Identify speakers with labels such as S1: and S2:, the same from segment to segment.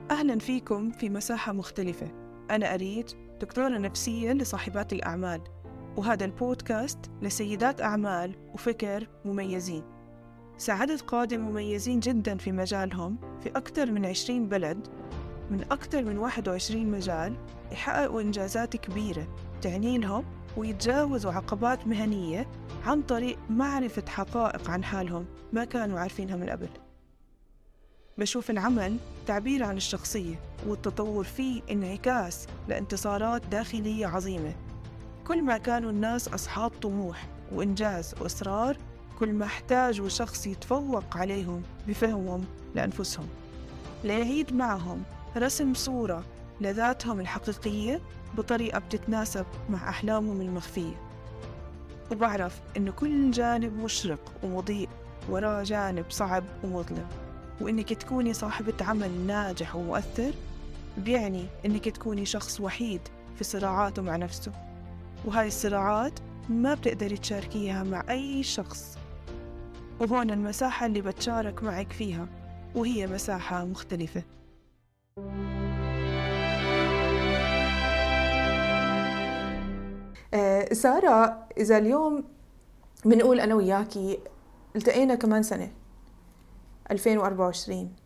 S1: أهلا فيكم في مساحة مختلفة أنا أريد دكتورة نفسية لصاحبات الأعمال وهذا البودكاست لسيدات أعمال وفكر مميزين ساعدت قادة مميزين جدا في مجالهم في أكثر من 20 بلد من أكثر من 21 مجال يحققوا إنجازات كبيرة تعني لهم ويتجاوزوا عقبات مهنية عن طريق معرفة حقائق عن حالهم ما كانوا عارفينها من قبل بشوف العمل تعبير عن الشخصية والتطور فيه انعكاس لانتصارات داخلية عظيمة كل ما كانوا الناس أصحاب طموح وإنجاز وإصرار كل ما احتاجوا شخص يتفوق عليهم بفهمهم لأنفسهم ليعيد معهم رسم صورة لذاتهم الحقيقية بطريقة بتتناسب مع أحلامهم المخفية وبعرف إنه كل جانب مشرق ومضيء وراه جانب صعب ومظلم وإنك تكوني صاحبة عمل ناجح ومؤثر بيعني إنك تكوني شخص وحيد في صراعاته مع نفسه وهاي الصراعات ما بتقدري تشاركيها مع أي شخص وهون المساحة اللي بتشارك معك فيها وهي مساحة مختلفة
S2: آه، سارة إذا اليوم بنقول أنا وياكي التقينا كمان سنة 2024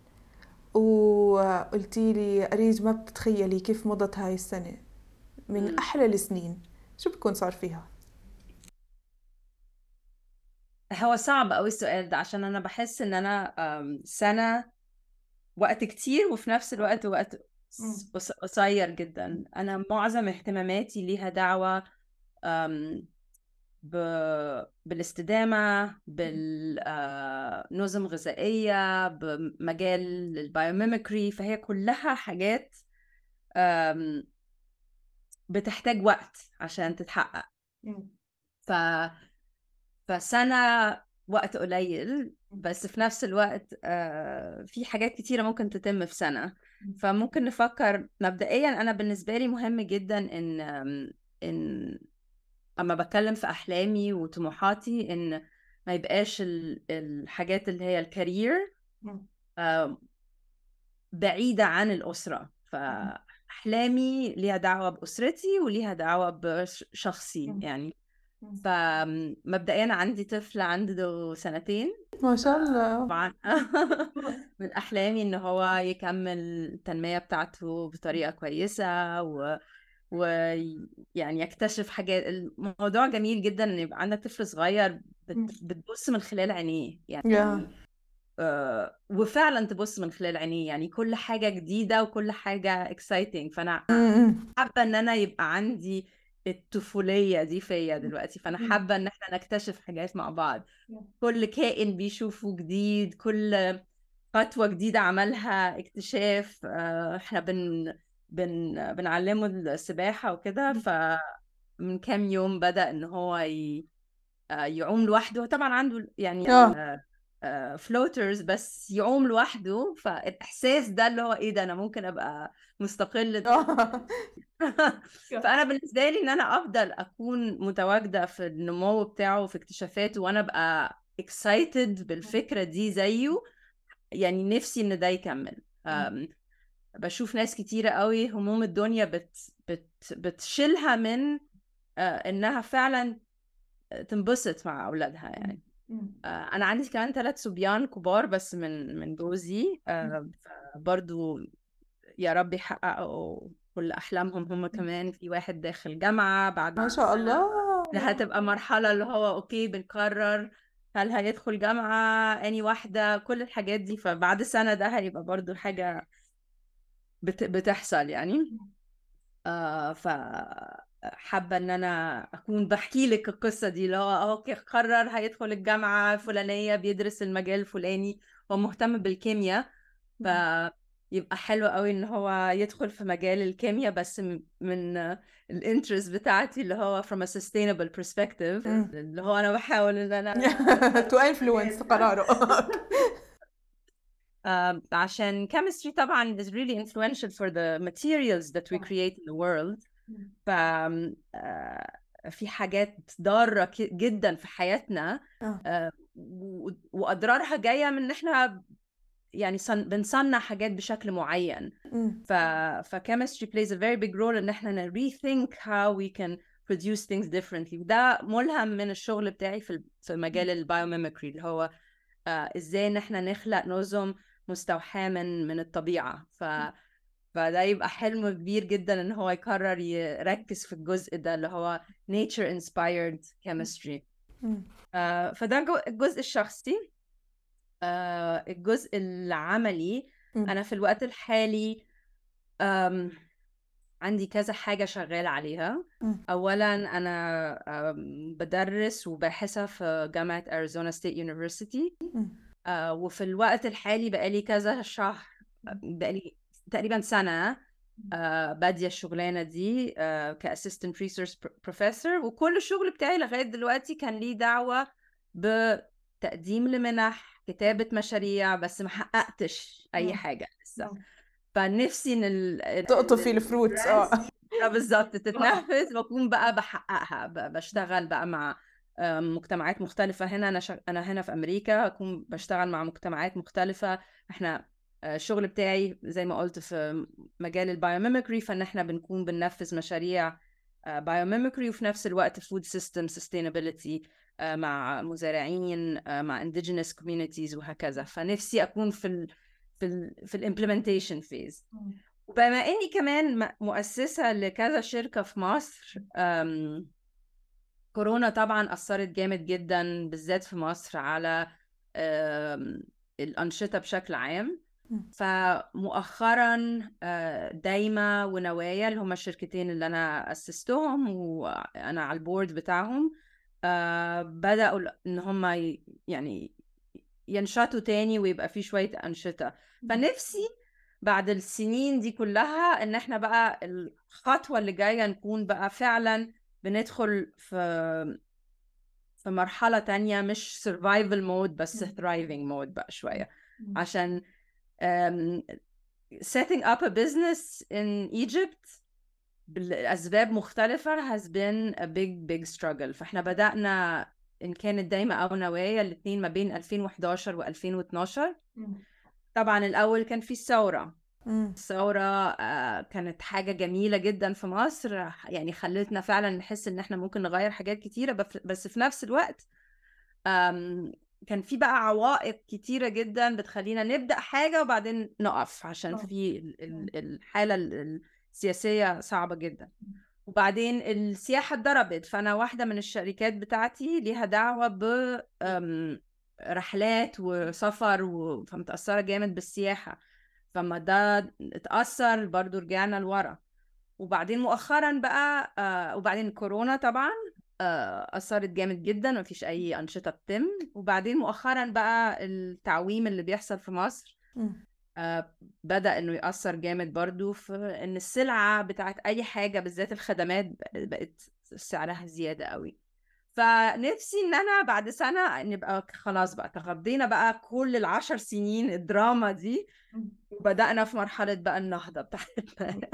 S2: وقلتي لي أريج ما بتتخيلي كيف مضت هاي السنة من أحلى السنين شو بكون صار فيها؟
S3: هو صعب قوي السؤال ده عشان انا بحس ان انا سنه وقت كتير وفي نفس الوقت وقت قصير جدا انا معظم اهتماماتي ليها دعوه ب... بالاستدامة بالنظم غذائية بمجال البايوميمكري فهي كلها حاجات بتحتاج وقت عشان تتحقق ف فسنة وقت قليل بس في نفس الوقت في حاجات كتيرة ممكن تتم في سنة فممكن نفكر مبدئيا أنا بالنسبة لي مهم جدا إن إن اما بتكلم في احلامي وطموحاتي ان ما يبقاش الحاجات اللي هي الكارير بعيدة عن الأسرة فأحلامي ليها دعوة بأسرتي وليها دعوة بشخصي يعني فمبدئيا عندي طفل عنده سنتين
S2: ما شاء الله
S3: طبعا من أحلامي إن هو يكمل التنمية بتاعته بطريقة كويسة و ويعني يكتشف حاجات الموضوع جميل جدا ان يبقى عندك طفل صغير بتبص من خلال عينيه يعني yeah. آه وفعلا تبص من خلال عينيه يعني كل حاجه جديده وكل حاجه اكسايتنج فانا حابه ان انا يبقى عندي الطفوليه دي فيا دلوقتي فانا حابه ان احنا نكتشف حاجات مع بعض كل كائن بيشوفه جديد كل خطوه جديده عملها اكتشاف آه احنا بن بن بنعلمه السباحة وكده فمن كام يوم بدأ إن هو ي... آه، يعوم لوحده طبعا عنده يعني فلوترز آه. آه، بس يعوم لوحده فالإحساس ده اللي هو إيه ده أنا ممكن أبقى مستقل فأنا بالنسبة لي إن أنا أفضل أكون متواجدة في النمو بتاعه وفي اكتشافاته وأنا أبقى excited بالفكرة دي زيه يعني نفسي إن ده يكمل بشوف ناس كتيرة قوي هموم الدنيا بت بت بتشيلها من آه انها فعلا تنبسط مع اولادها يعني آه انا عندي كمان ثلاث صبيان كبار بس من من جوزي آه برضو يا رب يحققوا كل احلامهم هم كمان في واحد داخل جامعه بعد
S2: ما شاء الله
S3: هتبقى مرحله اللي هو اوكي بنقرر هل هيدخل جامعه اني واحده كل الحاجات دي فبعد سنه ده هيبقى برضو حاجه بت... بتحصل يعني آه ف حابه ان انا اكون بحكي لك القصه دي اللي هو اوكي قرر هيدخل الجامعه الفلانيه بيدرس المجال الفلاني ومهتم بالكيمياء فيبقى حلو قوي ان هو يدخل في مجال الكيمياء بس من الانترست بتاعتي اللي هو from a sustainable perspective اللي هو انا بحاول ان انا
S2: to influence قراره
S3: uh, عشان chemistry طبعا is really influential for the materials that we create in the world ف uh, في حاجات ضارة جدا في حياتنا uh, وأضرارها جاية من إن إحنا يعني صن... بنصنع حاجات بشكل معين
S2: مم.
S3: ف فchemistry plays a very big role ان احنا ن rethink how we can produce things differently وده ملهم من الشغل بتاعي في ال- في مجال البايوميمكري اللي هو آه ازاي ان احنا نخلق نظم مستوحاة من من الطبيعة ف فده يبقى حلم كبير جدا ان هو يقرر يركز في الجزء ده اللي هو nature inspired chemistry
S2: مم.
S3: آه فده جو- الجزء الشخصي آه الجزء العملي
S2: مم.
S3: انا في الوقت الحالي أم عندي كذا حاجة شغال عليها
S2: مم.
S3: أولا أنا أم، بدرس وباحثة في جامعة أريزونا ستيت يونيفرسيتي
S2: مم.
S3: وفي الوقت الحالي بقالي كذا شهر بقالي تقريبا سنة آه، بادية الشغلانة دي كأسيستنت ريسيرش بروفيسور وكل الشغل بتاعي لغاية دلوقتي كان ليه دعوة بتقديم لمنح كتابة مشاريع بس ما حققتش أي
S2: مم.
S3: حاجة لسه
S2: مم.
S3: فنفسي ان ال... ال-
S2: تقطفي الفروتس اه
S3: آه، بالظبط تتنفذ واكون بقى بحققها ب- بشتغل بقى مع آم، مجتمعات مختلفة هنا أنا شغ... أنا هنا في أمريكا أكون بشتغل مع مجتمعات مختلفة إحنا آه، الشغل بتاعي زي ما قلت في مجال البايوميمكري فإن إحنا بنكون بننفذ مشاريع بايوميمكري وفي نفس الوقت فود سيستم سستينابيلتي مع مزارعين آه، مع indigenous communities وهكذا فنفسي أكون في ال في ال في الامبلمنتيشن فيز وبما اني كمان م- مؤسسه لكذا شركه في مصر أم، كورونا طبعا اثرت جامد جدا بالذات في مصر على أم، الانشطه بشكل عام
S2: مم.
S3: فمؤخرا آه، دايما ونوايا اللي هما الشركتين اللي انا اسستهم وانا على البورد بتاعهم آه، بداوا ان هما ي- يعني ينشطوا تاني ويبقى في شويه انشطه فنفسي بعد السنين دي كلها ان احنا بقى الخطوة اللي جاية نكون بقى فعلا بندخل في في مرحلة تانية مش survival mode بس thriving mode بقى شوية عشان um, setting up a business in Egypt لأسباب مختلفة has been a big big struggle فاحنا بدأنا إن كانت دايما أو نوايا الاتنين ما بين 2011 و2012 طبعا الأول كان في الثورة
S2: مم.
S3: الثورة آه، كانت حاجة جميلة جدا في مصر يعني خلتنا فعلا نحس ان احنا ممكن نغير حاجات كتيرة بف- بس في نفس الوقت آم، كان في بقى عوائق كتيرة جدا بتخلينا نبدأ حاجة وبعدين نقف عشان
S2: آه.
S3: في ال- ال- الحالة ال- السياسية صعبة جدا وبعدين السياحة اتضربت فأنا واحدة من الشركات بتاعتي ليها دعوة ب آم، رحلات وسفر و- فمتأثرة جامد بالسياحة فما ده اتأثر برضو رجعنا لورا وبعدين مؤخرا بقى آه وبعدين كورونا طبعا آه أثرت جامد جدا مفيش أي أنشطة بتتم وبعدين مؤخرا بقى التعويم اللي بيحصل في مصر
S2: مم.
S3: آه بدأ إنه يأثر جامد برضو في إن السلعة بتاعت أي حاجة بالذات الخدمات بقت سعرها زيادة قوي فنفسي إن أنا بعد سنة نبقى خلاص بقى تغضينا بقى كل العشر سنين الدراما دي وبدأنا في مرحلة بقى النهضة بتاعتنا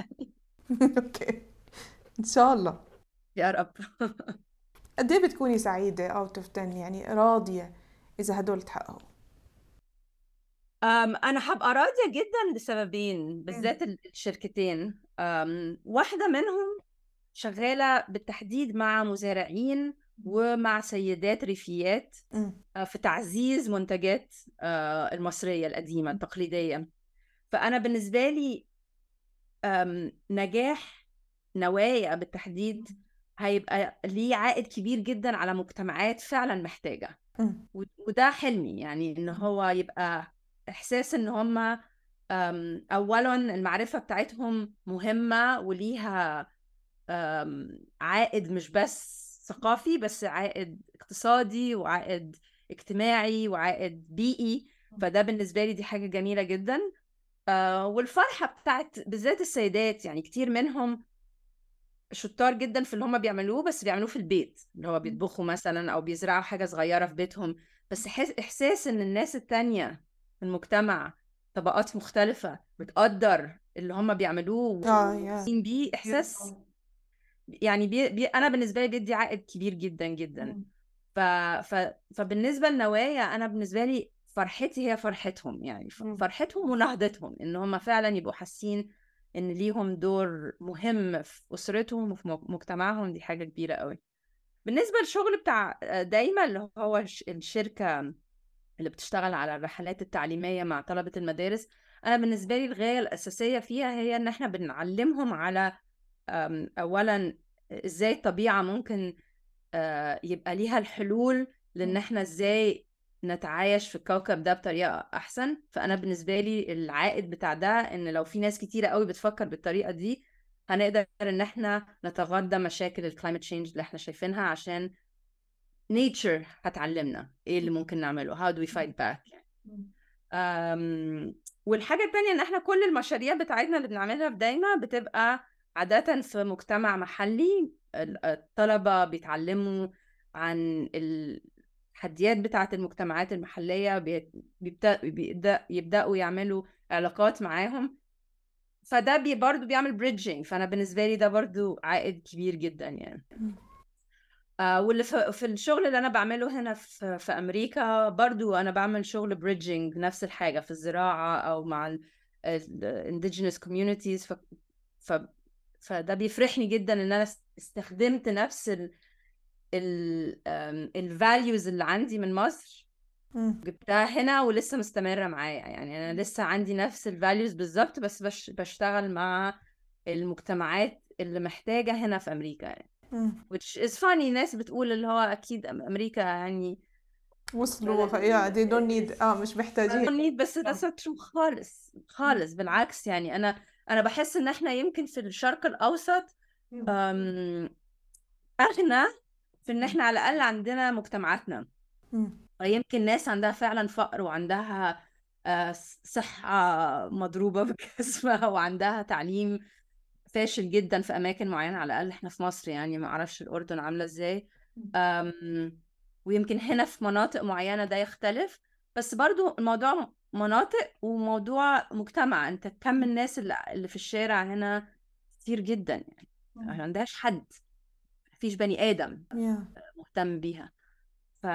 S2: اوكي ان شاء الله
S3: يا رب
S2: قد ايه بتكوني سعيدة اوت اوف 10 يعني راضية اذا هدول تحققوا
S3: أم أنا هبقى راضية جدا لسببين بالذات ال- الشركتين أم واحدة منهم شغالة بالتحديد مع مزارعين ومع سيدات ريفيات
S2: مم.
S3: آه، في تعزيز منتجات آه، المصرية القديمة التقليدية فأنا بالنسبة لي أم، نجاح نوايا بالتحديد هيبقى ليه عائد كبير جدا على مجتمعات فعلا محتاجة
S2: مم.
S3: و- وده حلمي يعني ان هو يبقى احساس ان هم أم، اولا المعرفة بتاعتهم مهمة وليها أم، عائد مش بس ثقافي بس عائد اقتصادي وعائد اجتماعي وعائد بيئي فده بالنسبة لي دي حاجة جميلة جدا آه، والفرحة بتاعت بالذات السيدات يعني كتير منهم شطار جدا في اللي هم بيعملوه بس بيعملوه في البيت اللي هو بيطبخوا مثلا او بيزرعوا حاجة صغيرة في بيتهم بس حس احساس ان الناس التانية في المجتمع طبقات مختلفة بتقدر اللي هم بيعملوه
S2: اه يا
S3: ومبسوطين بيه احساس يعني بي بي انا بالنسبة لي بيدي عائد كبير جدا جدا ف... ف... فبالنسبة لنوايا أنا بالنسبة لي فرحتي هي فرحتهم يعني ف-
S2: مم.
S3: فرحتهم ونهضتهم ان هم فعلا يبقوا حاسين ان ليهم دور مهم في اسرتهم وفي مج- مجتمعهم دي حاجه كبيره قوي بالنسبه للشغل بتاع دايما اللي هو الش- الشركه اللي بتشتغل على الرحلات التعليميه مع طلبه المدارس انا بالنسبه لي الغايه الاساسيه فيها هي ان احنا بنعلمهم على أم، اولا ازاي الطبيعه ممكن آه، يبقى ليها الحلول لان
S2: مم.
S3: احنا ازاي نتعايش في الكوكب ده بطريقه احسن فانا بالنسبه لي العائد بتاع ده ان لو في ناس كتيره قوي بتفكر بالطريقه دي هنقدر ان احنا نتغاضى مشاكل الكلايمت تشينج اللي احنا شايفينها عشان نيتشر هتعلمنا ايه اللي ممكن نعمله how do we fight back أم، والحاجة التانية ان احنا كل المشاريع بتاعتنا اللي بنعملها في دايما بتبقى عادة في مجتمع محلي ال- الطلبة بيتعلموا عن التحديات بتاعة المجتمعات المحلية بي- بيبدأ بيبدأ يبدأوا يعملوا علاقات معاهم فده بي برضه بيعمل بريدجينج فأنا بالنسبة لي ده برضه عائد كبير جدا يعني آه واللي في, في الشغل اللي انا بعمله هنا في, في امريكا برضو انا بعمل شغل بريدجينج نفس الحاجه في الزراعه او مع ال ال- indigenous communities ف, ف, فده بيفرحني جدا ان انا است- استخدمت نفس ال ال um, الفاليوز اللي عندي من مصر
S2: مم.
S3: جبتها هنا ولسه مستمره معايا يعني انا لسه عندي نفس الفاليوز بالظبط بس بش بشتغل مع المجتمعات اللي محتاجه هنا في امريكا يعني.
S2: مم.
S3: which is funny ناس بتقول اللي هو اكيد أم- امريكا يعني
S2: وصلوا يا they don't need اه مش محتاجين
S3: need بس that's not true خالص خالص بالعكس يعني انا انا بحس ان احنا يمكن في الشرق الاوسط أم، اغنى في ان احنا على الاقل عندنا مجتمعاتنا
S2: مم.
S3: يمكن ناس عندها فعلا فقر وعندها آه، صحة مضروبة بجسمها وعندها تعليم فاشل جدا في أماكن معينة على الأقل إحنا في مصر يعني ما أعرفش الأردن عاملة إزاي أم، ويمكن هنا في مناطق معينة ده يختلف بس برضو الموضوع مناطق وموضوع مجتمع أنت كم الناس اللي اللي في الشارع هنا كتير جدا يعني ما عندهاش حد مفيش بني آدم
S2: يا
S3: مهتم بيها ف...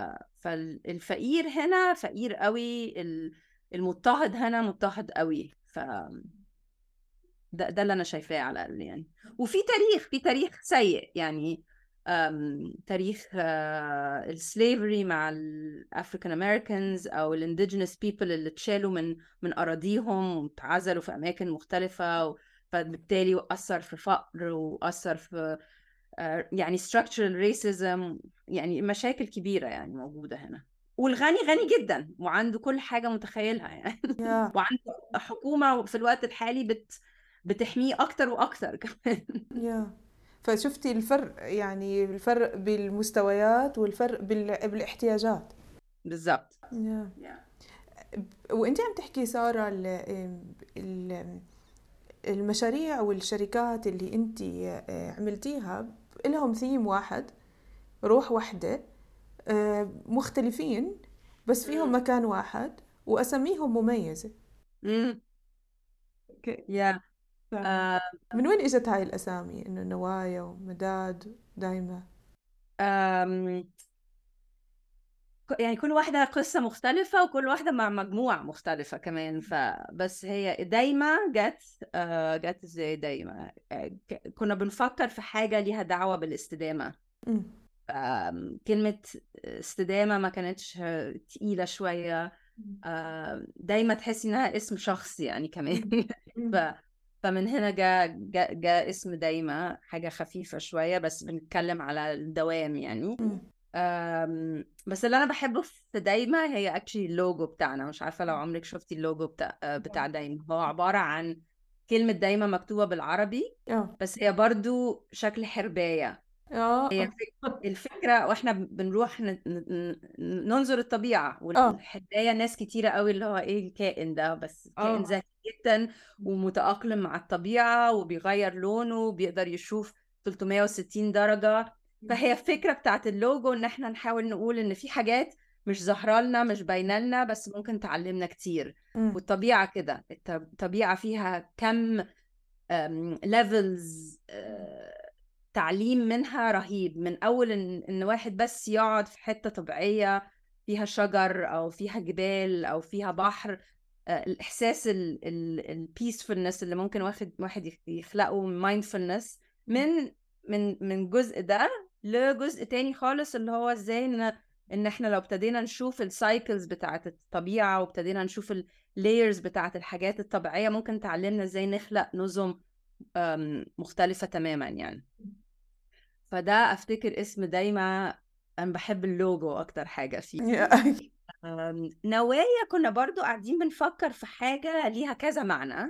S3: فالفقير هنا فقير قوي ال- المضطهد هنا مضطهد قوي ف ده, ده اللي انا شايفاه على الاقل يعني وفي تاريخ في تاريخ سيء يعني أم تاريخ السليفري مع الافريكان امريكانز او الانديجينس بيبل اللي اتشالوا من من اراضيهم واتعزلوا في اماكن مختلفه و... فبالتالي اثر في فقر واثر في آه، يعني structural racism يعني مشاكل كبيرة يعني موجودة هنا والغني غني جدا وعنده كل حاجة متخيلها يعني
S2: يا
S3: وعنده حكومة في الوقت الحالي بت بتحميه أكتر وأكتر كمان
S2: يا فشفتي الفرق يعني الفرق بالمستويات والفرق بال... بالاحتياجات
S3: بالظبط
S2: يا وانت عم تحكي سارة ال... ال... المشاريع والشركات اللي انت عملتيها لهم ثيم واحد روح واحدة آه، مختلفين بس فيهم
S3: مم.
S2: مكان واحد وأساميهم مميزة
S3: امم
S1: اوكي
S3: يا
S1: ف-
S3: آه،
S2: من وين اجت هاي الأسامي إنه نوايا ومداد دايما
S3: آم، ك- يعني كل واحدة قصة مختلفة وكل واحدة مع مجموعة مختلفة كمان فبس هي دايما جت آه، جت ازاي دايما آه، ك- كنا بنفكر في حاجة ليها دعوة بالاستدامة
S2: أمم،
S3: آم، كلمة استدامة ما كانتش آه، تقيلة شوية آم، دايما تحسي انها اسم شخص يعني كمان ف... فمن هنا جاء جا... جا اسم دايما حاجة خفيفة شوية بس بنتكلم على الدوام يعني
S2: أمم،
S3: أم، بس اللي انا بحبه في دايما هي اكشلي اللوجو بتاعنا مش عارفه لو عمرك شفتي اللوجو بتاع آه، بتاع دايما هو عباره عن كلمه دايما مكتوبه بالعربي
S2: اه
S3: بس هي برضو شكل حربايه
S2: اه
S3: هي فك- الفكره واحنا بنروح ن- ن- ن- ننظر الطبيعه
S2: اه
S3: والحربايه ناس كتيره قوي اللي هو ايه الكائن ده بس كائن
S1: اه
S3: ذكي جدا ومتأقلم مع الطبيعه وبيغير لونه وبيقدر يشوف 360 درجه فهي الفكرة بتاعت اللوجو ان احنا نحاول نقول ان في حاجات مش ظاهرة لنا مش باينة لنا بس ممكن تعلمنا كتير
S2: أمم،
S3: والطبيعة كده الط- الطبيعة فيها كم ليفلز تعليم منها رهيب من اول ان ان واحد بس يقعد في حتة طبيعية فيها شجر او فيها جبال او فيها بحر آه، الاحساس البيسفولنس اللي ممكن واحد واحد يخلقه مايندفولنس من من من جزء ده لجزء تاني خالص اللي هو ازاي ان ان احنا لو ابتدينا نشوف السايكلز بتاعت الطبيعه وابتدينا نشوف اللايرز بتاعت الحاجات الطبيعيه ممكن تعلمنا ازاي نخلق نظم مختلفه تماما يعني فده افتكر اسم دايما انا بحب اللوجو اكتر حاجه فيه نوايا كنا برضو قاعدين بنفكر في حاجه ليها كذا معنى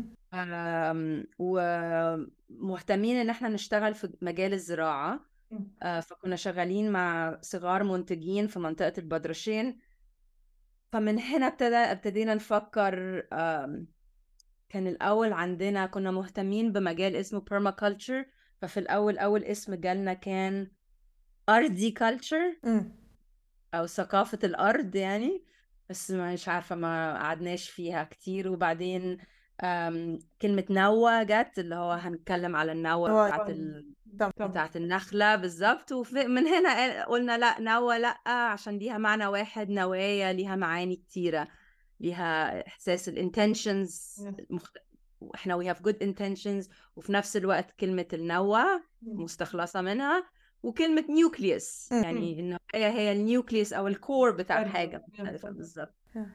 S3: ومهتمين ان احنا نشتغل في مجال الزراعه آه، فكنا شغالين مع صغار منتجين في منطقه البدرشين فمن هنا ابتدى ابتدينا نفكر كان الاول عندنا كنا مهتمين بمجال اسمه بيرماكلتشر ففي الاول اول اسم جالنا كان ارضي كلتشر او ثقافه الارض يعني بس مش عارفه ما قعدناش فيها كتير وبعدين كلمة نوى جت اللي هو هنتكلم على النوى بتاعت ال... بتاعت النخلة بالظبط ومن هنا قلنا لا نوى لا عشان ليها معنى واحد نوايا ليها معاني كتيرة ليها إحساس الانتنشنز مخت... احنا we have good intentions وفي نفس الوقت كلمة النوى مستخلصة منها وكلمة نيوكليوس يعني النوايا هي النيوكليوس أو الكور بتاع الحاجة مختلفة بالظبط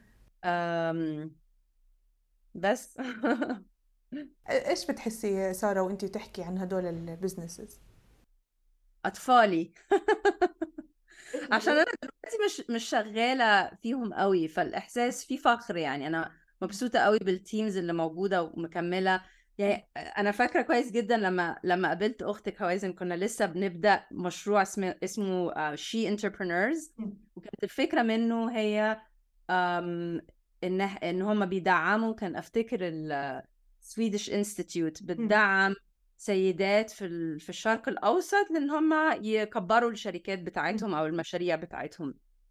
S3: بس
S2: ايش بتحسي ساره وانت تحكي عن هدول البزنسز
S3: اطفالي عشان انا دلوقتي مش مش شغاله فيهم قوي فالاحساس فيه فخر يعني انا مبسوطه قوي بالتيمز اللي موجوده ومكمله يعني انا فاكره كويس جدا لما لما قابلت اختك هوازن كنا لسه بنبدا مشروع اسمه اسمه شي انتربرنورز وكانت الفكره منه هي ان ان هم بيدعموا كان افتكر السويدش انستيتيوت بتدعم سيدات في في الشرق الاوسط لان هم يكبروا الشركات بتاعتهم او المشاريع بتاعتهم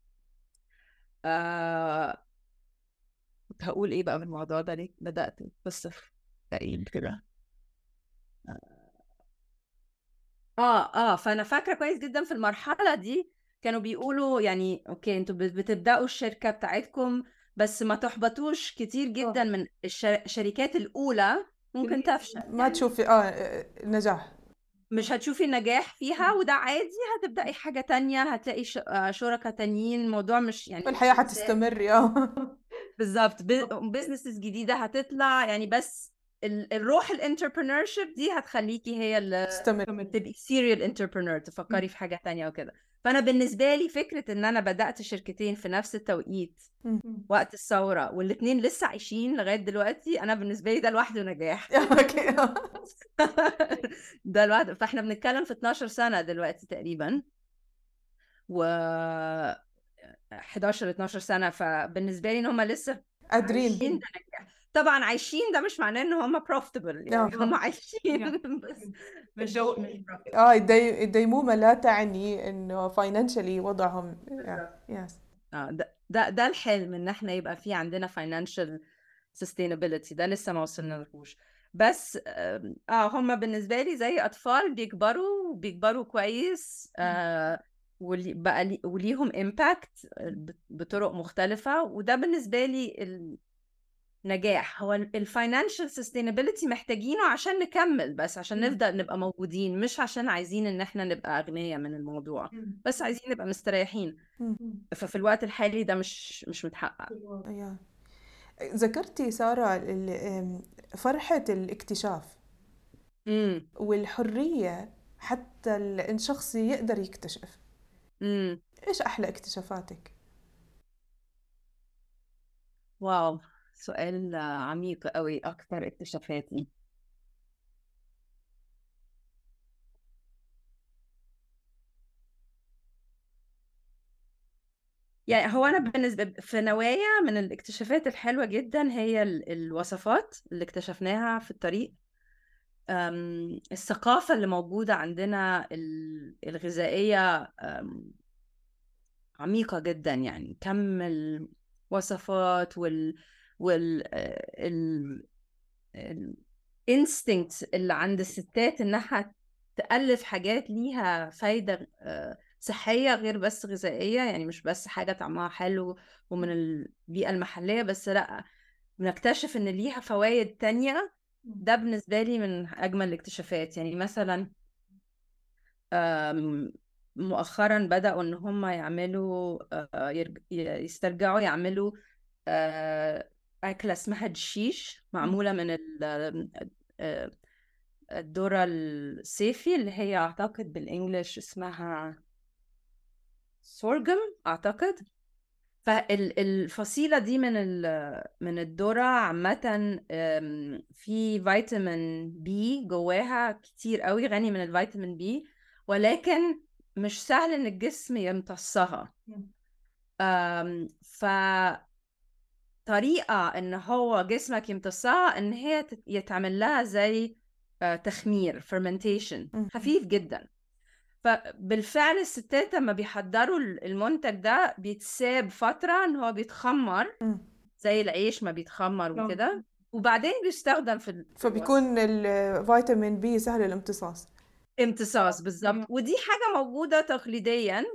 S3: آه... كنت هقول ايه بقى من الموضوع ده ليه بدات بس تقيل كده اه اه فانا فاكره كويس جدا في المرحله دي كانوا بيقولوا يعني اوكي انتوا بتبداوا الشركه بتاعتكم بس ما تحبطوش كتير جدا من الشركات الاولى ممكن تفشل
S2: ما تشوفي اه نجاح
S3: مش هتشوفي النجاح فيها وده عادي هتبدأي حاجة تانية هتلاقي آه، شركاء تانيين الموضوع مش يعني
S2: الحياة هتستمر اه
S3: بالظبط بزنسز جديدة هتطلع يعني بس الروح الانتربرنور دي هتخليكي هي اللي تبقي سيريال انتربرنور تفكري في حاجة تانية وكده فانا بالنسبه لي فكره ان انا بدات شركتين في نفس التوقيت وقت الثوره والاثنين لسه عايشين لغايه دلوقتي انا بالنسبه لي ده لوحده نجاح ده لوحده فاحنا بنتكلم في 12 سنه دلوقتي تقريبا و 11 12 سنه فبالنسبه لي ان هم لسه
S2: قادرين
S3: طبعا عايشين ده مش معناه ان هم بروفيتبل يعني هم عايشين بس
S2: مش اه الديمومه لا تعني انه فاينانشالي وضعهم
S3: يس اه ده ده ده الحلم ان احنا يبقى في عندنا فاينانشال سستينابيلتي ده لسه ما وصلنا لهوش بس اه هم بالنسبه لي زي اطفال بيكبروا بيكبروا كويس آه بقى وليهم امباكت بطرق مختلفه وده بالنسبه لي نجاح هو الفاينانشال سستينابيلتي محتاجينه عشان نكمل بس عشان نفضل نبقى موجودين مش عشان عايزين ان احنا نبقى اغنياء من الموضوع بس عايزين نبقى مستريحين ففي الوقت الحالي ده مش مش متحقق
S2: ذكرتي سارة فرحة الاكتشاف
S3: مم.
S2: والحرية حتى الشخص يقدر يكتشف
S3: مم.
S2: ايش احلى اكتشافاتك
S3: واو سؤال عميق قوي أكتر اكتشافاتي يعني هو أنا بالنسبة في نوايا من الاكتشافات الحلوة جدا هي الوصفات اللي اكتشفناها في الطريق الثقافة اللي موجودة عندنا الغذائية عميقة جدا يعني كم الوصفات وال وال الانستنكت اللي عند الستات انها تألف حاجات ليها فايدة صحية غير بس غذائية يعني مش بس حاجة طعمها حلو ومن البيئة المحلية بس لأ بنكتشف إن ليها فوائد تانية ده بالنسبة لي من أجمل الاكتشافات يعني مثلا آم، مؤخرا بدأوا إن هم يعملوا آه، يرج- يسترجعوا يعملوا آه، أكلة اسمها الشيش معمولة من ال- آه، الذرة الصيفي اللي هي أعتقد بالإنجلش اسمها سورجم أعتقد فالفصيلة دي من ال- من الذرة عامة أم، في فيتامين بي جواها كتير قوي غني من الفيتامين بي ولكن مش سهل ان الجسم يمتصها أم، ف طريقة ان هو جسمك يمتصها ان هي تت- يتعمل لها زي آه، تخمير fermentation
S2: مم.
S3: خفيف جدا فبالفعل الستات لما بيحضروا المنتج ده بيتساب فترة ان هو بيتخمر
S2: مم.
S3: زي العيش ما بيتخمر
S1: آه.
S3: وكده وبعدين بيستخدم في ال- في
S2: فبيكون الفيتامين بي سهل الامتصاص
S3: امتصاص بالظبط ودي حاجة موجودة تقليديا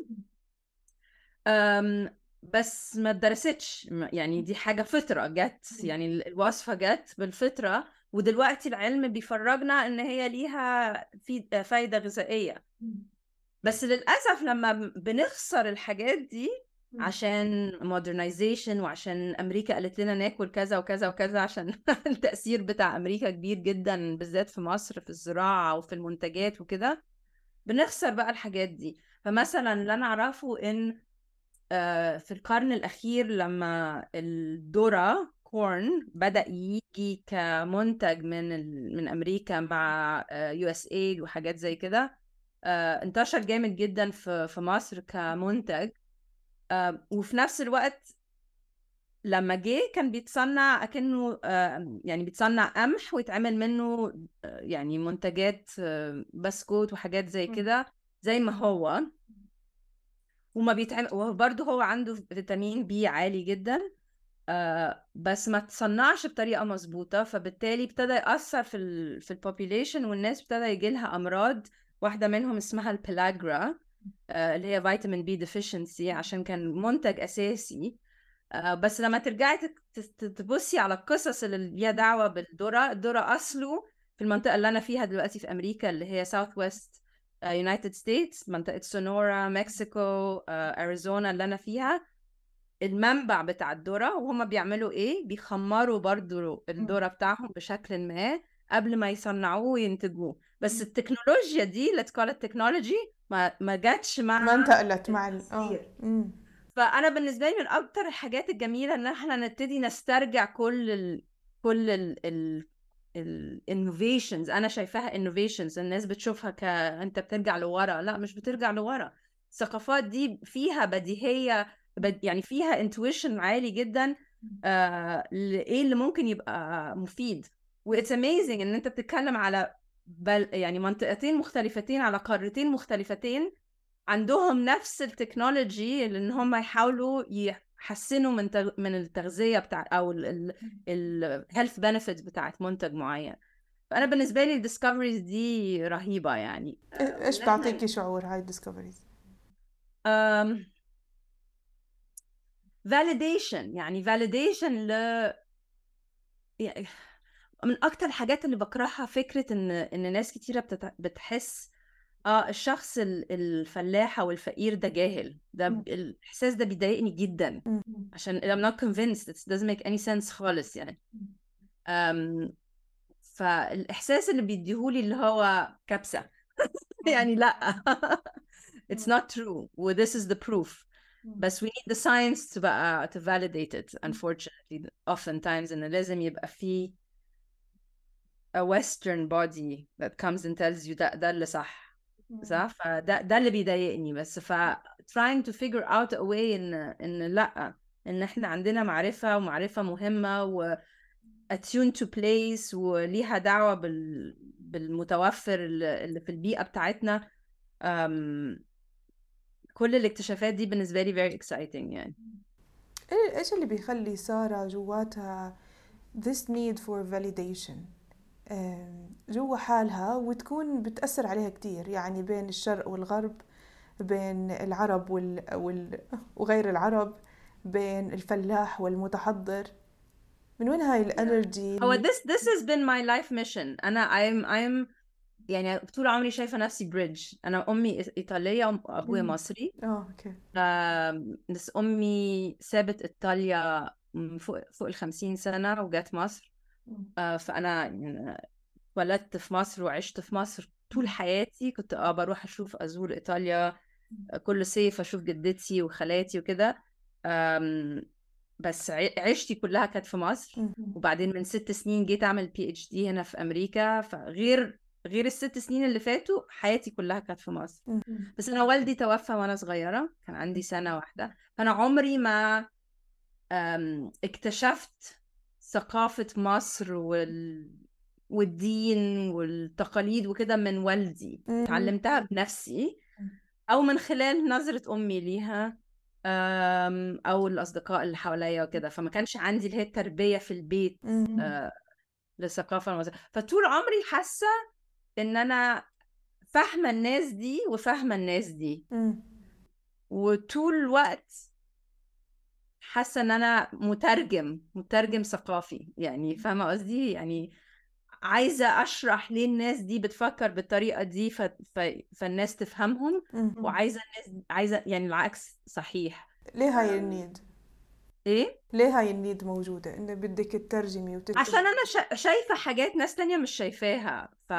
S3: أم، بس ما اتدرستش م- يعني دي حاجة فطرة جت يعني ال- الوصفة جت بالفطرة ودلوقتي العلم بيفرجنا ان هي ليها في فايدة غذائية بس للأسف لما ب- بنخسر الحاجات دي عشان modernization وعشان أمريكا قالت لنا ناكل كذا وكذا وكذا عشان التأثير بتاع أمريكا كبير جدا بالذات في مصر في الزراعة وفي المنتجات وكده بنخسر بقى الحاجات دي فمثلا اللي أنا أعرفه إن آه، في القرن الأخير لما الذرة كورن بدأ يجي كمنتج من ال... من أمريكا مع يو اس ايد وحاجات زي كده آه، انتشر جامد جدا في في مصر كمنتج آه، وفي نفس الوقت لما جه كان بيتصنع أكنه آه، يعني بيتصنع قمح ويتعمل منه آه، يعني منتجات آه، بسكوت وحاجات زي
S2: مم.
S3: كده زي ما هو وما بيتعمل وبرضه هو عنده فيتامين بي عالي جدا آه بس ما تصنعش بطريقة مظبوطة فبالتالي ابتدى يأثر في ال في البوبيليشن والناس ابتدى يجي لها أمراض واحدة منهم اسمها البلاجرا آه اللي هي فيتامين بي ديفيشنسي عشان كان منتج أساسي آه بس لما ترجعي تت- تت- تبصي على القصص اللي ليها دعوة بالذرة الذرة أصله في المنطقة اللي أنا فيها دلوقتي في أمريكا اللي هي ساوث ويست يونايتد ستيتس منطقة سونورا مكسيكو آه، أريزونا اللي أنا فيها المنبع بتاع الذرة وهما بيعملوا ايه بيخمروا برضو الذرة بتاعهم بشكل ما قبل ما يصنعوه وينتجوه بس التكنولوجيا دي let's call it technology ما ما جاتش مع
S2: ما انتقلت مع ال... اه
S3: التصدير.
S2: مم.
S3: فانا بالنسبه لي من اكتر الحاجات الجميله ان احنا نبتدي نسترجع كل ال كل ال ال الانوفيشنز انا شايفاها انوفيشنز الناس بتشوفها ك انت بترجع لورا لا مش بترجع لورا الثقافات دي فيها بديهيه بد... يعني فيها انتويشن عالي جدا آه... لايه اللي ممكن يبقى مفيد واتس اميزنج ان انت بتتكلم على بل... يعني منطقتين مختلفتين على قارتين مختلفتين عندهم نفس التكنولوجي اللي ان هم يحاولوا يحسنوا من تغ... من التغذيه بتاع او الهيلث بنفيتس بتاعت منتج معين فانا بالنسبه لي الديسكفريز دي رهيبه يعني
S2: إيه- ايش بتعطيكي شعور هاي الديسكفريز
S3: um, validation يعني validation ل يعني من اكتر الحاجات اللي بكرهها فكره ان ان ناس كتيره بتت... بتحس اه الشخص ال- الفلاح او الفقير ده جاهل ده
S2: مم.
S3: ب- الاحساس ده بيضايقني جدا
S2: مم.
S3: عشان I'm not convinced it doesn't make any sense خالص يعني um, فالاحساس اللي بيديهولي اللي هو كبسه يعني لا it's not true و this is the proof بس we need the science to بقى to validate it unfortunately oftentimes إن لازم يبقى في a western body that comes and tells you ده ده اللي صح صح فده ده اللي بيضايقني بس ف trying to figure out a way إن إن لأ إن إحنا عندنا معرفة ومعرفة مهمة و attune to place وليها دعوة بال بالمتوفر اللي اللي في البيئة بتاعتنا um, كل الاكتشافات دي بالنسبة لي very exciting يعني
S2: إيه- ايش اللي بيخلي سارة جواتها this need for validation آم، جوا حالها وتكون بتأثر عليها كتير يعني بين الشرق والغرب بين العرب وال... وال... وغير العرب بين الفلاح والمتحضر من وين هاي الانرجي
S3: هو this this has been my life mission انا I'm I'm يعني طول عمري شايفه نفسي بريدج انا امي ايطاليه وابويا مصري
S2: اه اوكي
S3: بس امي سابت ايطاليا فوق فوق ال 50 سنه وجات مصر آه، فانا يعني اتولدت في مصر وعشت في مصر طول حياتي كنت اه بروح اشوف ازور ايطاليا كل صيف اشوف جدتي وخالاتي وكده بس عشتي كلها كانت في مصر وبعدين من ست سنين جيت اعمل بي اتش دي هنا في امريكا فغير غير الست سنين اللي فاتوا حياتي كلها كانت في مصر بس انا والدي توفى وانا صغيره كان عندي سنه واحده فانا عمري ما اكتشفت ثقافه مصر وال والدين والتقاليد وكده من والدي اتعلمتها بنفسي او من خلال نظره امي ليها او الاصدقاء اللي حواليا وكده فما كانش عندي اللي هي التربيه في البيت آه، للثقافه المصريه فطول عمري حاسه ان انا فاهمه الناس دي وفاهمه الناس دي وطول الوقت حاسه ان انا مترجم مترجم ثقافي يعني فاهمه قصدي يعني عايزه اشرح ليه الناس دي بتفكر بالطريقه دي ف... ف... فالناس تفهمهم وعايزه الناس عايزه يعني العكس صحيح
S2: ليه هاي النيد
S3: ايه
S2: ليه هاي النيد موجوده انه بدك تترجمي وتكتبي
S3: عشان انا شا... شايفه حاجات ناس تانية مش شايفاها ف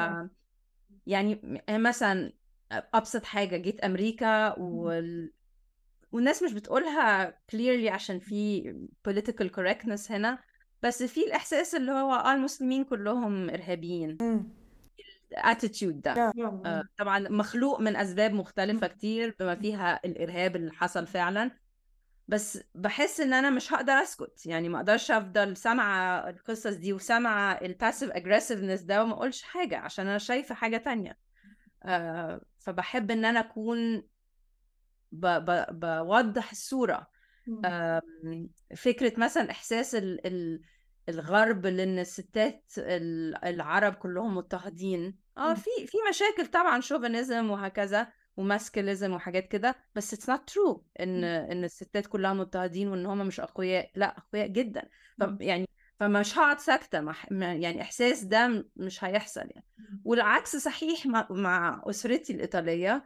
S3: يعني مثلا ابسط حاجه جيت امريكا وال... والناس مش بتقولها clearly عشان في political correctness هنا بس في الاحساس اللي هو اه المسلمين كلهم ارهابيين الاتيتيود ده آه طبعا مخلوق من اسباب مختلفه كتير بما فيها الارهاب اللي حصل فعلا بس بحس ان انا مش هقدر اسكت يعني ما اقدرش افضل سامعه القصص دي وسامعه الباسيف اجريسيفنس ده وما اقولش حاجه عشان انا شايفه حاجه تانية آه فبحب ان انا اكون ب ب بوضح الصوره آه فكره مثلا احساس ال ال الغرب لان الستات العرب كلهم مضطهدين اه في في مشاكل طبعا شوفينيزم وهكذا وماسكليزم وحاجات كده بس اتس نوت ترو ان ان الستات كلها مضطهدين وان هم مش اقوياء لا اقوياء جدا ف يعني فمش هقعد ساكته مع يعني احساس ده مش هيحصل يعني والعكس صحيح مع, مع اسرتي الايطاليه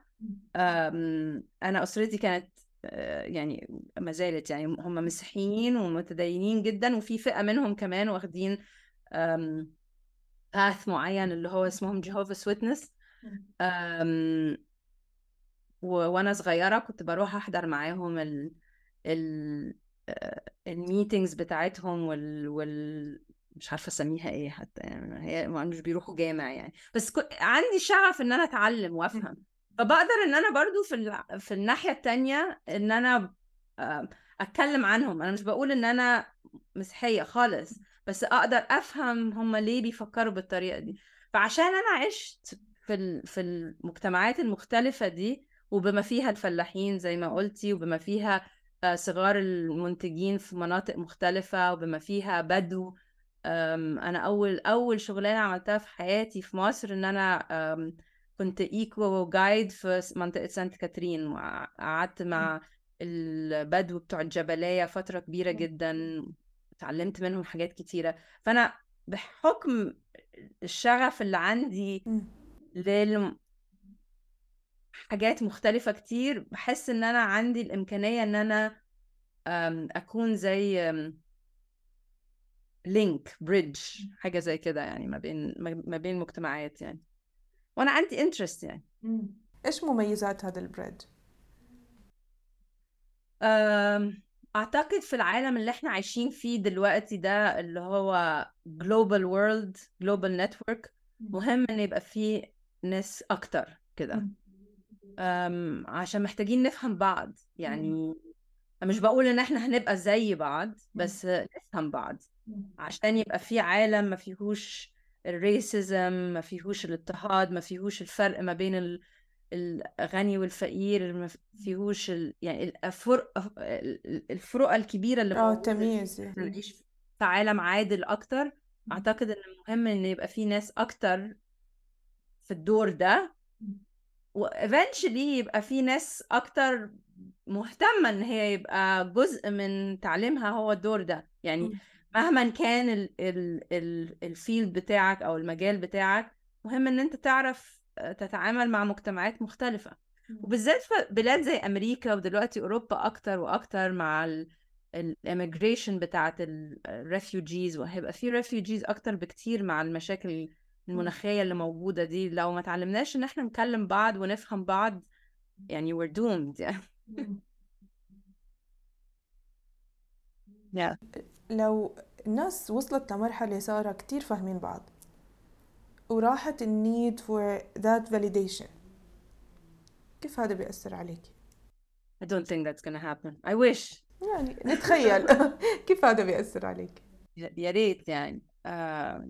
S3: انا اسرتي كانت آه، يعني ما زالت يعني هم مسيحيين ومتدينين جدا وفي فئه منهم كمان واخدين باث معين اللي هو اسمهم جيهوفا's ويتنس وانا صغيره كنت بروح احضر معاهم ال ال الميتينجز بتاعتهم وال, وال مش عارفه اسميها ايه حتى يعني هي مش بيروحوا جامع يعني بس كنت عندي شغف ان انا اتعلم وافهم فبقدر ان انا برضو في ال... في الناحيه التانية ان انا اتكلم عنهم انا مش بقول ان انا مسيحيه خالص بس اقدر افهم هم ليه بيفكروا بالطريقه دي فعشان انا عشت في في المجتمعات المختلفه دي وبما فيها الفلاحين زي ما قلتي وبما فيها آه، صغار المنتجين في مناطق مختلفة وبما فيها بدو أنا أول أول شغلانة عملتها في حياتي في مصر إن أنا كنت إيكو جايد في منطقة سانت كاترين وقعدت مع البدو بتوع الجبلية فترة كبيرة جدا اتعلمت منهم حاجات كتيرة فأنا بحكم الشغف اللي عندي لل حاجات مختلفة كتير بحس ان انا عندي الامكانية ان انا اكون زي لينك بريدج حاجة زي كده يعني ما بين ما بين المجتمعات يعني وانا عندي انترست يعني
S2: ايش مميزات هذا البريد
S3: اعتقد في العالم اللي احنا عايشين فيه دلوقتي ده اللي هو global world global network مهم ان يبقى فيه ناس اكتر كده عشان محتاجين نفهم بعض يعني مش بقول ان احنا هنبقى زي بعض بس نفهم بعض عشان يبقى في عالم ما فيهوش الريسيزم ما فيهوش الاضطهاد ما فيهوش الفرق ما بين الغني والفقير ما فيهوش ال... يعني الفرق الفروقه الكبيره اللي
S2: اه تمييز
S3: نعيش في عالم عادل اكتر اعتقد ان مهم ان يبقى في ناس اكتر في الدور ده و eventually يبقى في ناس اكتر مهتمة ان هي يبقى جزء من تعليمها هو الدور ده يعني مهما كان ال ال ال الفيلد بتاعك او المجال بتاعك مهم ان انت تعرف تتعامل مع مجتمعات مختلفة وبالذات في بلاد زي امريكا ودلوقتي اوروبا اكتر واكتر مع الاميجريشن بتاعت الريفيوجيز وهيبقى في ريفيوجيز اكتر بكتير مع المشاكل المناخيه اللي موجوده دي لو ما تعلمناش ان احنا نكلم بعض ونفهم بعض يعني we're doomed يعني
S2: yeah. لو الناس وصلت لمرحلة صاروا كتير فاهمين بعض وراحت النيد for that validation كيف هذا بيأثر عليك؟
S3: I don't think that's gonna happen I wish
S2: يعني نتخيل كيف هذا بيأثر عليك؟
S3: يا ريت يعني uh...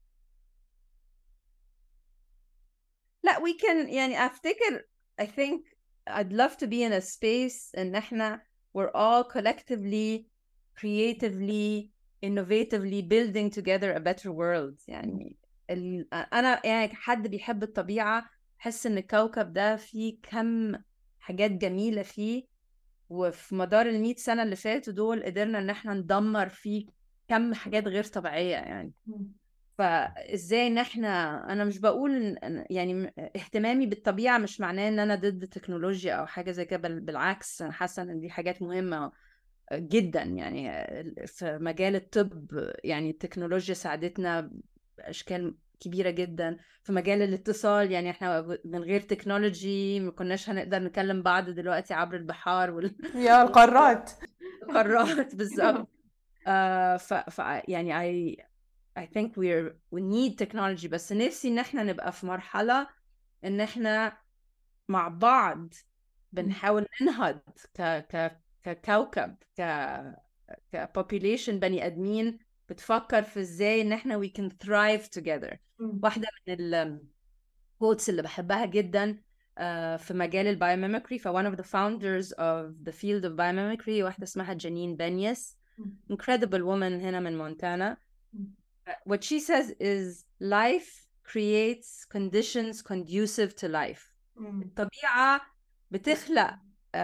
S3: لا we can يعني افتكر I think I'd love to be in a space ان احنا we're all collectively creatively innovatively building together a better world يعني ال... انا يعني حد بيحب الطبيعه حس ان الكوكب ده فيه كم حاجات جميله فيه وفي مدار المئة سنه اللي فاتوا دول قدرنا ان احنا ندمر فيه كم حاجات غير طبيعيه يعني فازاي ان احنا انا مش بقول إن يعني اهتمامي بالطبيعه مش معناه ان انا ضد التكنولوجيا او حاجه زي كده بالعكس انا حاسه ان دي حاجات مهمه جدا يعني في مجال الطب يعني التكنولوجيا ساعدتنا باشكال كبيره جدا في مجال الاتصال يعني احنا من غير تكنولوجي ما كناش هنقدر نكلم بعض دلوقتي عبر البحار وال...
S2: يا القارات
S3: القارات بالظبط uh, ف, ف يعني I I think we're we need technology بس نفسي ان احنا نبقى في مرحله ان احنا مع بعض بنحاول ننهض ك ك ككوكب ك كبوبيليشن بني ادمين بتفكر في ازاي ان احنا we can thrive together واحده من الكوتس اللي بحبها جدا uh, في مجال البايوميمكري ف one of the founders of the field of biomimicry واحده اسمها جانين بانيس incredible woman هنا من مونتانا what she says is life creates conditions conducive to life الطبيعه بتخلق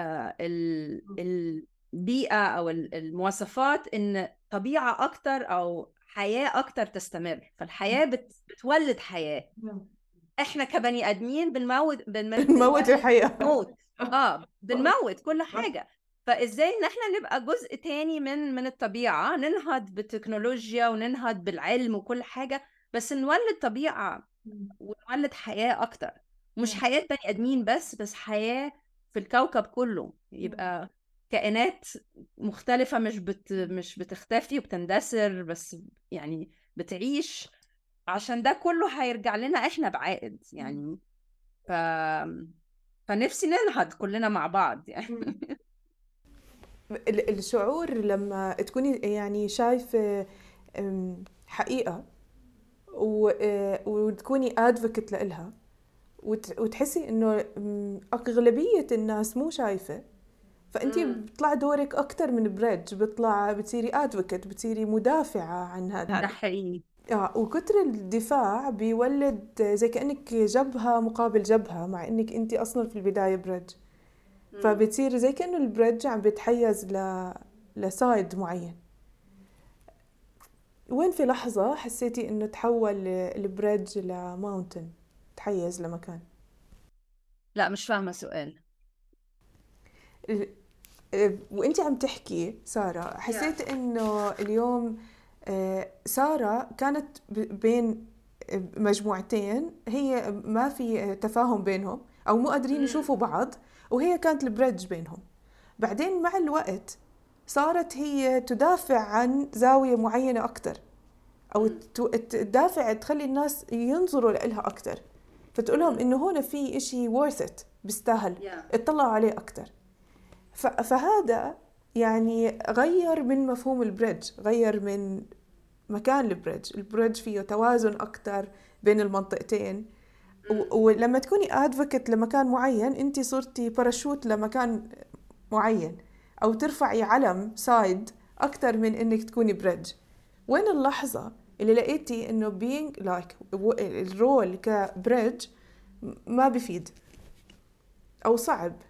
S3: البيئة أو المواصفات إن طبيعة أكتر أو حياة أكتر تستمر فالحياة بت... بتولد حياة إحنا كبني آدمين بنموت
S2: بنموت الحياة
S3: بنموت آه بنموت كل حاجة فازاي ان احنا نبقى جزء تاني من من الطبيعه ننهض بالتكنولوجيا وننهض بالعلم وكل حاجه بس نولد طبيعه ونولد حياه اكتر مش حياه بني ادمين بس بس حياه في الكوكب كله يبقى كائنات مختلفة مش بت مش بتختفي وبتندثر بس يعني بتعيش عشان ده كله هيرجع لنا احنا بعائد يعني ف فنفسي ننهض كلنا مع بعض يعني
S2: الشعور لما تكوني يعني شايفة حقيقة وتكوني ادفوكت لإلها وتحسي انه اغلبيه الناس مو شايفه فانت بيطلع دورك اكثر من بريدج بيطلع بتصيري ادفوكت بتصيري مدافعه عن هذا
S3: هذا حقيقي
S2: اه وكتر الدفاع بيولد زي كانك جبهه مقابل جبهه مع انك انت اصلا في البدايه بريدج فبتصير زي كانه البريدج عم بيتحيز ل لسايد معين وين في لحظة حسيتي انه تحول البريدج لماونتن تحيز لمكان
S3: لا مش فاهمة السؤال
S2: وانت عم تحكي سارة حسيت انه اليوم آه، سارة كانت بين مجموعتين هي ما في تفاهم بينهم او مو قادرين يشوفوا بعض وهي كانت البريدج بينهم بعدين مع الوقت صارت هي تدافع عن زاوية معينة أكتر أو تدافع تخلي الناس ينظروا لها أكتر فتقول لهم انه هون في إشي worth it بيستاهل yeah. اطلعوا عليه اكثر فهذا يعني غير من مفهوم البريدج غير من مكان البريدج البريدج فيه توازن اكثر بين المنطقتين ولما تكوني ادفوكت لمكان معين انت صرتي باراشوت لمكان معين او ترفعي علم سايد اكثر من انك تكوني بريدج وين اللحظه اللي لقيتي انه being like الرول كبريدج ما بفيد أو صعب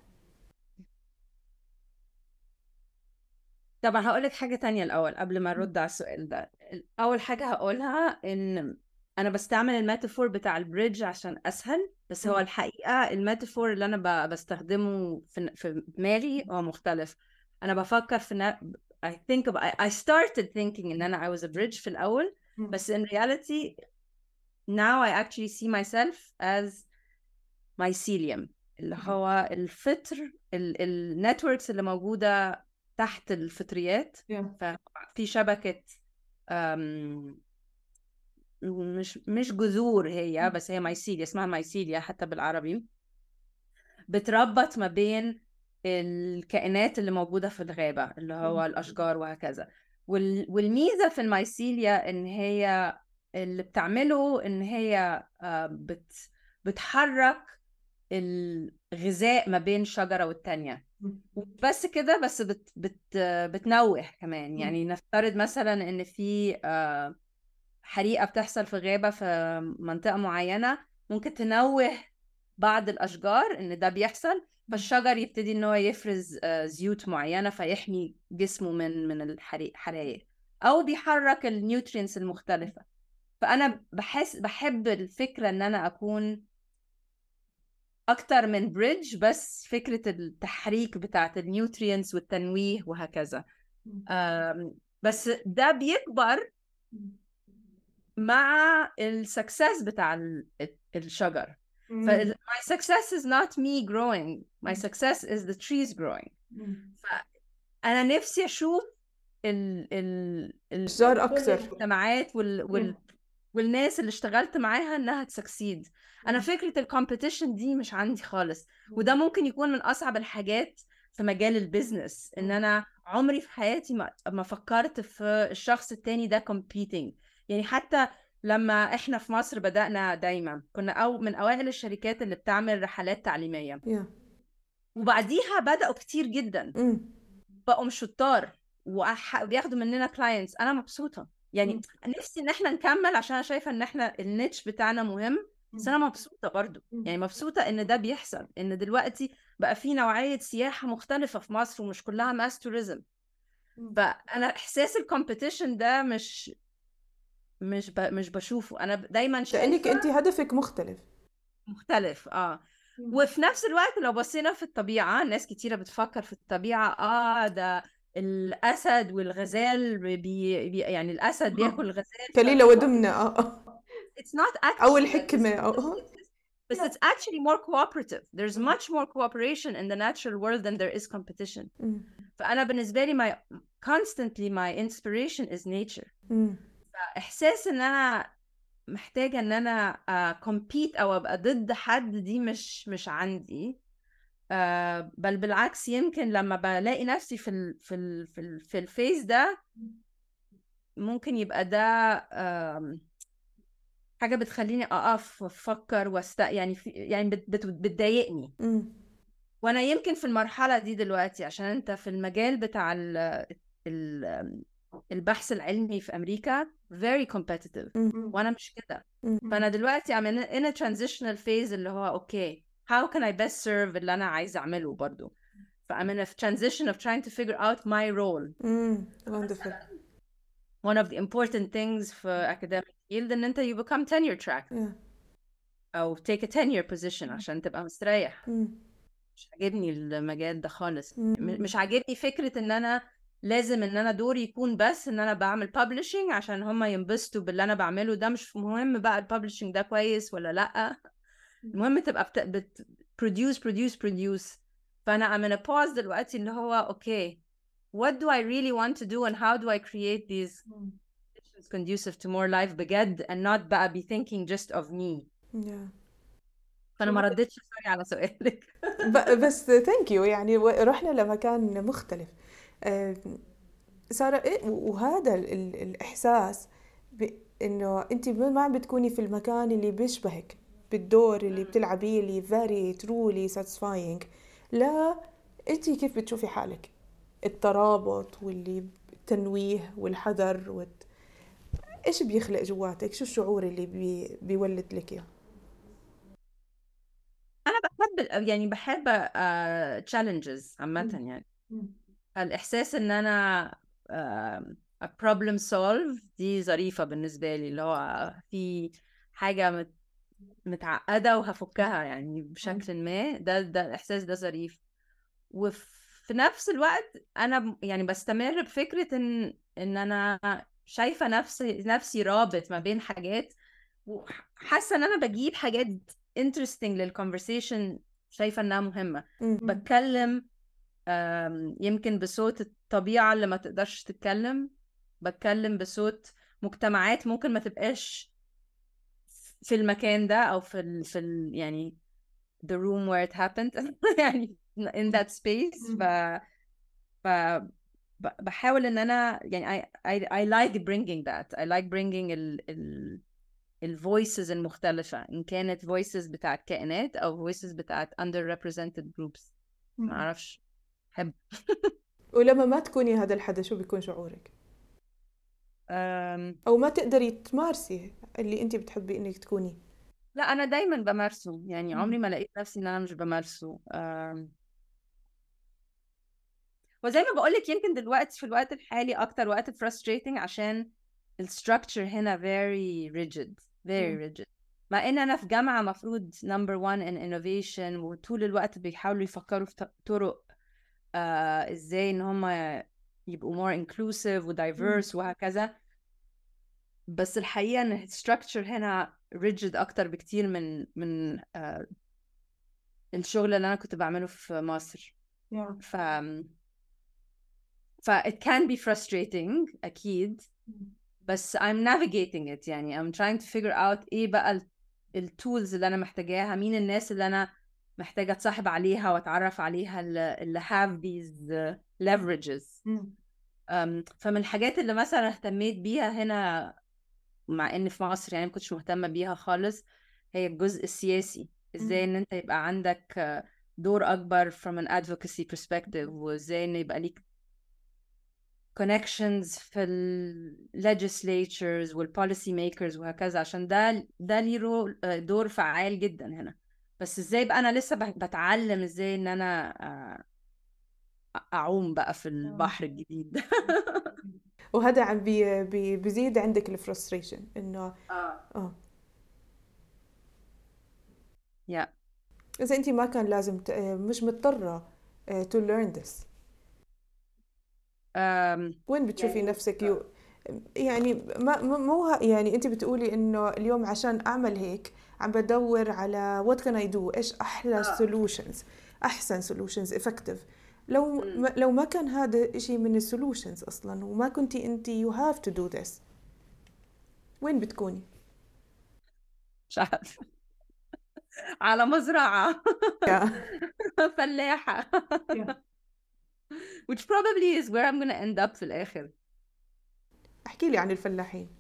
S3: طبعا هقول لك حاجة تانية الأول قبل ما أرد على السؤال ده أول حاجة هقولها إن أنا بستعمل الميتافور بتاع البريدج عشان أسهل بس هو
S2: مم.
S3: الحقيقة الميتافور اللي أنا ب- بستخدمه في في دماغي هو مختلف أنا بفكر في نا... I think about... I started thinking إن أنا I was a bridge في الأول
S2: مم.
S3: بس in reality now I actually see myself as mycelium اللي هو الفطر النتوركس اللي موجودة تحت الفطريات
S2: Yeah.
S3: في شبكة أم، مش مش جذور هي بس هي مايسيليا اسمها مايسيليا حتى بالعربي بتربط ما بين الكائنات اللي موجودة في الغابة اللي هو الأشجار وهكذا وال- والميزة في المايسيليا إن هي اللي بتعمله إن هي آه، بت بتحرك الغذاء ما بين شجرة والتانية بس كده بس بت بت بتنوه كمان يعني نفترض مثلا ان في آه، حريقة بتحصل في غابة في منطقة معينة ممكن تنوه بعض الأشجار إن ده بيحصل فالشجر يبتدي إن هو يفرز آه، زيوت معينة فيحمي جسمه من من الحرائق أو بيحرك النيوترينز المختلفة فأنا بحس بحب الفكرة إن أنا أكون أكتر من بريدج بس فكرة التحريك بتاعت النيوترينز والتنويه وهكذا آم، بس ده بيكبر مع السكسس بتاع ال- الشجر ف my success is not me growing my success is the trees growing انا نفسي اشوف ال ال ال
S2: أشجار أكتر.
S3: المجتمعات وال وال والناس اللي اشتغلت معاها انها تسكسيد انا فكره الكومبيتيشن دي مش عندي خالص وده ممكن يكون من اصعب الحاجات في مجال البيزنس ان انا عمري في حياتي ما ما فكرت في الشخص التاني ده competing يعني حتى لما احنا في مصر بدأنا دايما كنا أو من اوائل الشركات اللي بتعمل رحلات تعليمية
S2: Yeah.
S3: وبعديها بدأوا كتير جدا
S2: مم.
S3: بقوا مش شطار وأح- وبياخدوا مننا كلاينتس انا مبسوطة يعني
S2: مم.
S3: نفسي ان احنا نكمل عشان انا شايفة ان احنا النيتش بتاعنا مهم بس انا مبسوطة برضو
S2: مم.
S3: يعني مبسوطة ان ده بيحصل ان دلوقتي بقى في نوعية سياحة مختلفة في مصر ومش كلها ماس توريزم
S2: مم.
S3: فانا احساس الكومبيتيشن ده مش مش ب... مش بشوفه انا دايما
S2: لأنك
S3: شايفه
S2: أنت هدفك مختلف
S3: مختلف اه وفي نفس الوقت لو بصينا في الطبيعة ناس كتيرة بتفكر في الطبيعة اه ده الأسد والغزال بي... بي... يعني الأسد بياكل الغزال
S2: كليلة ودمنة آه آه.
S3: It's not actually
S2: أو
S3: like
S2: الحكمة
S3: this.
S2: أو
S3: But it's actually more cooperative. There's much more cooperation in the natural world than there is competition.
S2: مم.
S3: فأنا بالنسبة لي my constantly my inspiration is nature.
S2: مم.
S3: احساس ان انا محتاجه ان انا كومبيت او ابقى ضد حد دي مش مش عندي آه، بل بالعكس يمكن لما بلاقي نفسي في ال في ال في ال في الفيز ده ممكن يبقى ده آم، حاجه بتخليني اقف وافكر واست يعني في يعني بت بت بتضايقني
S2: مم.
S3: وانا يمكن في المرحله دي دلوقتي عشان انت في المجال بتاع ال ال البحث العلمي في امريكا very competitive
S2: مم.
S3: وانا مش كده
S2: مم.
S3: فانا دلوقتي I'm in a, in a transitional phase اللي هو اوكي how can I best serve اللي انا عايزه اعمله برضو ف I'm in a transition of trying to figure out my role
S2: مم. wonderful
S3: one of the important things في academic field ان انت you become tenure track
S2: yeah.
S3: او take a tenure position عشان تبقى مستريح
S2: مم.
S3: مش عاجبني المجال ده خالص
S2: مم.
S3: م- مش عاجبني فكرة ان انا لازم ان انا دوري يكون بس ان انا بعمل publishing عشان هما ينبسطوا باللي انا بعمله ده مش مهم بقى الببلشنج ده كويس ولا لا المهم تبقى بت... بت... produce produce produce فانا I'm in a pause دلوقتي اللي هو اوكي what do I really want to do and how do I create these conditions conducive to more life بجد and not بقى be thinking just of me
S2: yeah.
S3: فانا ما ردتش سوري على سؤالك
S2: ب- بس ثانك يو يعني و- رحنا لمكان مختلف آه، سارة إيه وهذا ال- ال- الإحساس ب- إنه أنت ما عم بتكوني في المكان اللي بيشبهك بالدور اللي بتلعبيه اللي very truly satisfying لا أنت كيف بتشوفي حالك الترابط واللي التنويه والحذر والت... إيش بيخلق جواتك شو الشعور اللي بي... بيولد لك إياه
S3: انا بحب يعني بحب تشالنجز عامة يعني الإحساس إن أنا آه، a problem solve دي ظريفة بالنسبة لي اللي هو في حاجة مت- متعقدة وهفكها يعني بشكل ما ده ده الإحساس ده ظريف وفي نفس الوقت أنا ب- يعني بستمر بفكرة إن إن أنا شايفة نفسي نفسي رابط ما بين حاجات وحاسة إن أنا بجيب حاجات interesting للconversation شايفة إنها مهمة
S2: مم.
S3: بتكلم آم، يمكن بصوت الطبيعة اللي ما تقدرش تتكلم بتكلم بصوت مجتمعات ممكن ما تبقاش في المكان ده أو في ال في ال يعني the room where it happened يعني in that space ف ف ب- بحاول ان انا يعني I, I, I like bringing that I like bringing ال ال الفويسز المختلفة إن كانت voices بتاعت كائنات أو voices بتاعت underrepresented groups ما أعرفش بحب
S2: ولما ما تكوني هذا الحدا شو بيكون شعورك
S3: أم...
S2: او ما تقدري تمارسي اللي انت بتحبي انك تكوني
S3: لا أنا دايما بمارسه يعني
S2: مم.
S3: عمري ما لقيت نفسي إن أنا مش بمارسه أم... وزي ما بقولك يمكن دلوقتي في الوقت الحالي أكتر وقت frustrating عشان الستراكشر هنا very rigid very
S2: مم.
S3: rigid مع ان انا في جامعه مفروض number one in innovation وطول الوقت بيحاولوا يفكروا في ط- طرق آه ازاي ان هم يبقوا more inclusive و diverse وهكذا بس الحقيقه ان الستراكشر هنا rigid اكتر بكتير من من آه الشغل اللي انا كنت بعمله في مصر ف ف it can be frustrating اكيد بس I'm navigating it يعني I'm trying to figure out ايه بقى ال- التولز اللي انا محتاجاها مين الناس اللي انا محتاجة اتصاحب عليها واتعرف عليها اللي اللي have these uh, leverages um, فمن الحاجات اللي مثلا اهتميت بيها هنا مع ان في مصر يعني ما كنتش مهتمة بيها خالص هي الجزء السياسي ازاي ان انت يبقى عندك uh, دور اكبر from an advocacy perspective وازاي ان يبقى ليك connections في ال legislatures وال policy makers وهكذا عشان ده ده ليه رو- دور فعال جدا هنا بس ازاي بقى انا لسه ب- بتعلم ازاي ان انا آه، اعوم بقى في البحر الجديد ده
S2: وهذا عم بي بي بيزيد عندك الفرستريشن انه
S3: اه
S2: اه
S3: يا
S2: اذا انت ما كان لازم ت... آه، مش مضطره آه، to learn this
S3: أم،
S2: وين بتشوفي
S3: يعني-
S2: نفسك يو يعني ما ما- مو ه- يعني انت بتقولي انه اليوم عشان اعمل هيك عم بدور على what can I do ايش احلى
S3: آه.
S2: solutions احسن solutions effective لو
S3: مم.
S2: ما لو ما كان هذا شيء من السولوشنز اصلا وما كنتي انت you have to do this وين بتكوني
S3: مش عارفة على مزرعة
S2: يا
S3: فلاحة
S2: Yeah.
S3: which probably is where I'm gonna end up في الآخر
S2: احكي لي عن الفلاحين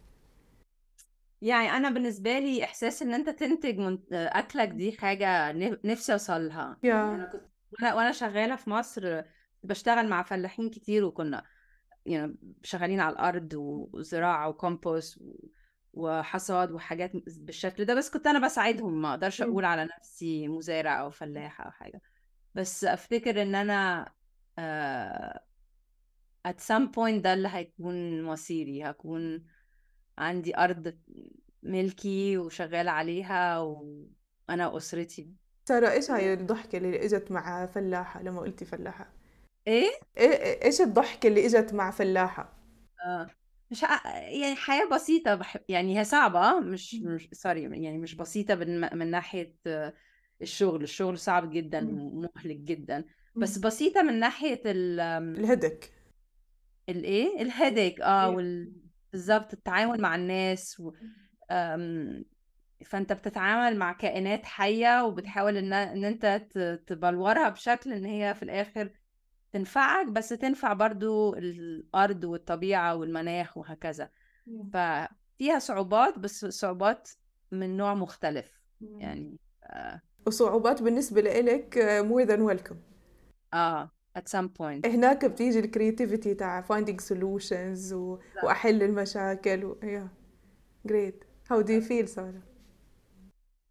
S3: يعني أنا بالنسبة لي إحساس إن أنت تنتج من... أكلك دي حاجة ن- نفسي أوصل لها
S2: يا
S3: أنا كنت وأنا وأنا شغالة في مصر بشتغل مع فلاحين كتير وكنا يعني شغالين على الأرض وزراعة وكومبوست و... وحصاد وحاجات بالشكل ده بس كنت أنا بساعدهم ما أقدرش
S2: مم.
S3: أقول على نفسي مزارع أو فلاح أو حاجة بس أفتكر إن أنا آه at some point ده اللي هيكون مصيري هكون عندي أرض ملكي وشغالة عليها وأنا وأسرتي
S2: سارة ايش هاي الضحكة اللي اجت مع فلاحة لما قلتي فلاحة
S3: إيه؟
S2: إيه- ايش الضحكة اللي اجت مع فلاحة
S3: آه. مش ع... يعني حياة بسيطة بحب يعني هي صعبة مش مش سوري يعني مش بسيطة من, من ناحية آه، الشغل الشغل صعب جدا
S2: مم.
S3: ومهلك جدا بس بسيطة من ناحية ال
S2: الهدك
S3: الايه الهيدك اه
S2: إيه.
S3: وال بالظبط التعامل مع الناس و... أم... فانت بتتعامل مع كائنات حية وبتحاول ان ان انت ت- تبلورها بشكل ان هي في الاخر تنفعك بس تنفع برضو الارض والطبيعة والمناخ وهكذا ففيها صعوبات بس صعوبات من نوع مختلف يعني اه,
S2: وصعوبات بالنسبة لإلك آه، more than welcome
S3: آه at some point
S2: هناك بتيجي الكرياتيفيتي تاع finding solutions و... وأحل المشاكل و... yeah. great how do you feel سارة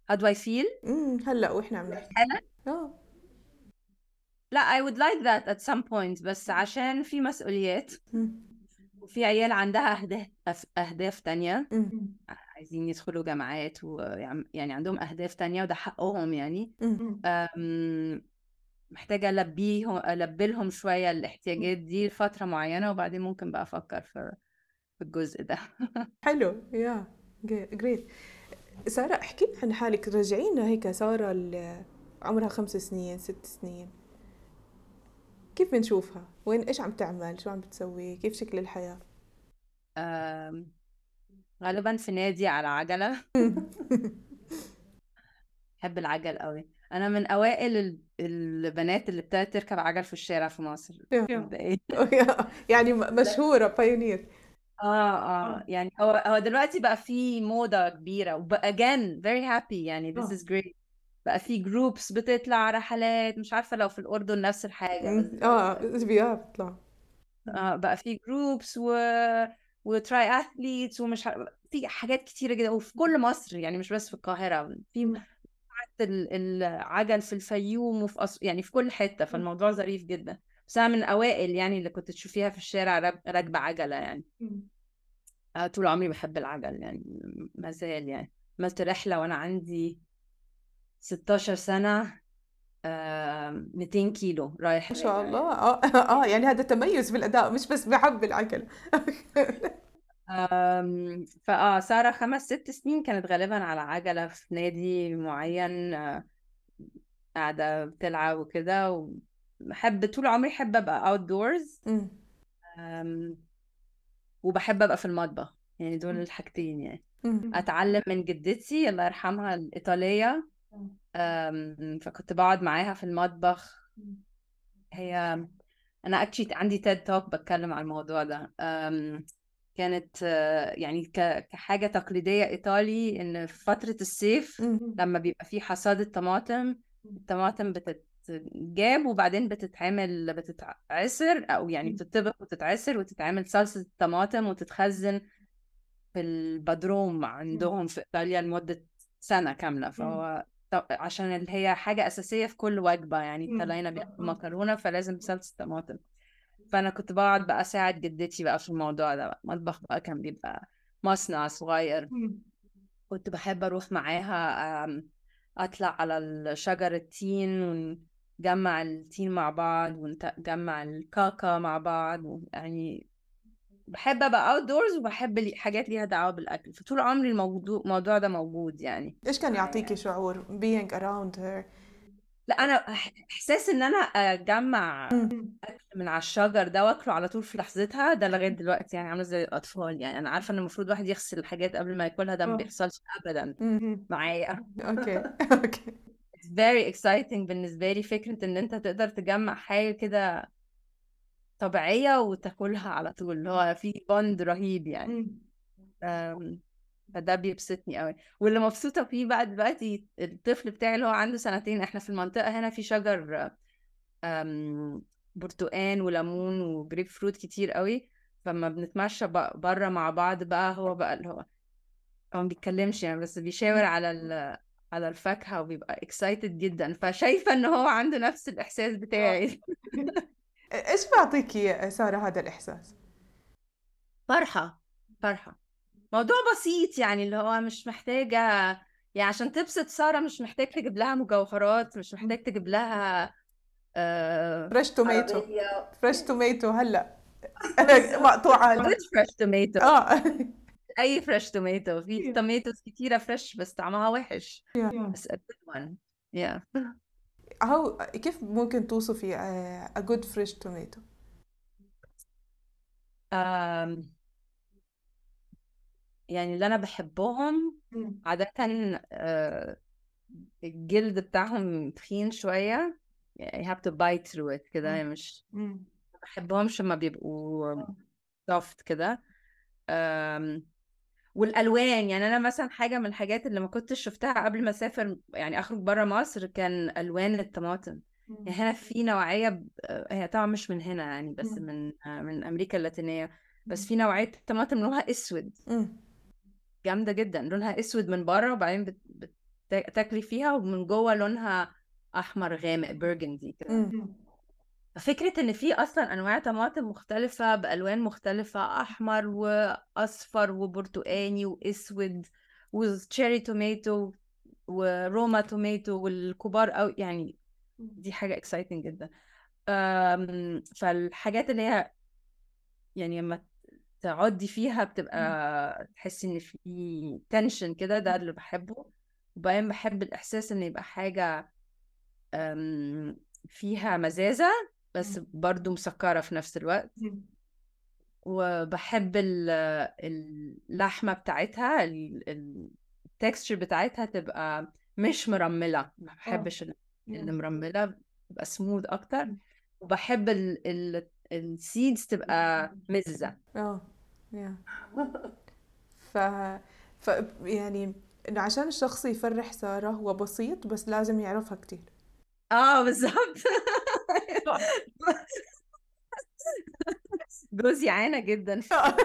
S3: how do I feel
S2: امم هلا واحنا عم نحكي
S3: حالا
S2: اه
S3: لا I would like that at some point بس عشان في مسؤوليات
S2: مم.
S3: وفي عيال عندها أهداف أهداف تانية
S2: مم.
S3: عايزين يدخلوا جامعات ويعني عندهم أهداف تانية وده حقهم يعني
S2: مم.
S3: أم، محتاجة ألبيهم ألبي لهم شوية الاحتياجات دي لفترة معينة وبعدين ممكن بقى أفكر في في الجزء ده
S2: حلو يا جريت سارة احكي لنا عن حالك رجعينا هيك سارة اللي عمرها خمس سنين ست سنين كيف بنشوفها؟ وين ايش عم تعمل؟ شو عم بتسوي؟ كيف شكل الحياة؟
S3: أم، غالبا في نادي على عجلة بحب العجل قوي أنا من أوائل ال- البنات اللي ابتدت تركب عجل في الشارع في مصر مبدئيا
S2: يعني مشهورة بايونير
S3: اه اه يعني هو هو دلوقتي بقى في موضة كبيرة وب again very happy يعني this is great بقى في groups بتطلع رحلات مش عارفة لو في الأردن نفس الحاجة بس
S2: اه بيا بيطلع
S3: آه بقى في جروبس و وتراي اثليتس ومش ع... في حاجات كتيرة جدا وفي كل مصر يعني مش بس في القاهرة في حتى ال- العجل في الفيوم وفي أس... يعني في كل حتة فالموضوع ظريف جدا بس أنا من أوائل يعني اللي كنت تشوفيها في الشارع راك- راكبة عجلة يعني آه طول عمري بحب العجل يعني ما زال يعني عملت رحلة وأنا عندي 16 سنة آه 200 كيلو رايح
S2: ما شاء
S3: راجع
S2: الله اه اه يعني هذا تميز بالاداء مش بس بحب العجل
S3: أم، فاه سارة خمس ست سنين كانت غالبا على عجلة في نادي معين آه، قاعدة بتلعب وكده وبحب طول عمري أحب أبقى outdoors
S2: أمم.
S3: أم، وبحب أبقى في المطبخ يعني دول الحاجتين يعني
S2: أمم.
S3: أتعلم من جدتي الله يرحمها الإيطالية أم، فكنت بقعد معاها في المطبخ هي أنا actually عندي تيد توك بتكلم عن الموضوع ده أم، كانت آه، يعني ك- كحاجة تقليدية إيطالي إن في فترة الصيف
S2: أمم.
S3: لما بيبقى في حصاد الطماطم الطماطم بتتجاب وبعدين بتتعمل بتتعصر أو يعني بتطبخ وتتعصر وتتعمل صلصة طماطم وتتخزن في البدروم عندهم في إيطاليا لمدة سنة كاملة فهو ط- عشان اللي هي حاجة أساسية في كل وجبة يعني الطلاينة بياكلوا مكرونة فلازم صلصة طماطم فأنا كنت بقعد بقى أساعد جدتي بقى في الموضوع ده بقى المطبخ بقى كان بيبقى مصنع صغير كنت بحب أروح معاها أم، أطلع على شجر التين ونجمع التين مع بعض ونجمع الكاكا مع بعض يعني بحب أبقى outdoors وبحب لي- حاجات ليها دعوة بالأكل فطول عمري الموضوع الموضوع ده موجود يعني
S2: ايش كان يعطيكي شعور being around her
S3: لا أنا إح- إحساس إن أنا أجمع أكل من على الشجر ده وآكله على طول في لحظتها ده لغاية دلوقتي يعني عاملة زي الأطفال يعني أنا عارفة إن المفروض الواحد يغسل الحاجات قبل ما ياكلها ده ما
S2: آه.
S3: بيحصلش أبدا
S2: أمم.
S3: معايا
S2: اوكي اوكي
S3: It's very exciting بالنسبة لي فكرة إن أنت تقدر تجمع حاجة كده طبيعية وتاكلها على طول اللي هو في بوند رهيب يعني أم، فده بيبسطني قوي واللي مبسوطة فيه بقى دلوقتي الطفل بتاعي اللي هو عنده سنتين احنا في المنطقة هنا في شجر أم، برتقان وليمون وجريب فروت كتير قوي فما بنتمشى بره مع بعض بقى هو بقى اللي هو هو ما بيتكلمش يعني بس بيشاور على ال على الفاكهة وبيبقى excited جدا فشايفة ان هو عنده نفس الإحساس بتاعي
S2: ايش بيعطيكي سارة هذا الاحساس؟
S3: فرحة فرحة موضوع بسيط يعني اللي هو مش محتاجة يعني عشان تبسط سارة مش محتاج تجيب لها مجوهرات مش محتاج تجيب لها آه
S2: فريش توميتو
S3: عربية
S2: فريش توميتو هلا مقطوعة هلا
S3: فريش توميتو
S2: اه
S3: أي فريش توميتو في توميتوز كتيرة فريش بس طعمها وحش
S2: Yeah.
S3: بس a good one yeah
S2: هو كيف ممكن توصفي آه، a good fresh tomato؟
S3: آم، يعني اللي أنا بحبهم عادة آه، الجلد بتاعهم تخين شوية يعني you have to bite through it كده يعني مش ما بحبهمش لما بيبقوا soft كده أم، والألوان يعني أنا مثلا حاجة من الحاجات اللي ما كنتش شفتها قبل ما أسافر يعني أخرج برا مصر كان ألوان الطماطم يعني هنا في نوعية ب- هي طبعا مش من هنا يعني بس من من أمريكا اللاتينية بس في نوعية طماطم لونها أسود
S2: مم.
S3: جامدة جدا لونها أسود من بره وبعدين بت... تا- تاكلي فيها ومن جوه لونها احمر غامق برجندي كده
S2: مم.
S3: فكرة إن في أصلا أنواع طماطم مختلفة بألوان مختلفة أحمر وأصفر وبرتقاني وأسود وتشيري توماتو وروما توماتو والكبار أو يعني دي حاجة exciting جدا أم، فالحاجات اللي هي يعني لما تقعدي فيها بتبقى تحسي إن في تنشن كده ده اللي بحبه وبعدين بحب الإحساس إن يبقى حاجة أم، فيها مزازة بس برضو مسكرة في نفس الوقت وبحب ال- اللحمة بتاعتها التكستشر بتاعتها تبقى مش مرملة ما بحبش ال- اللي مرملة تبقى سموث أكتر وبحب ال ال السيدز تبقى مززة
S2: اه يا ف ف يعني انه عشان الشخص يفرح سارة هو بسيط بس لازم يعرفها كتير
S3: اه بالظبط جوزي عانى جدا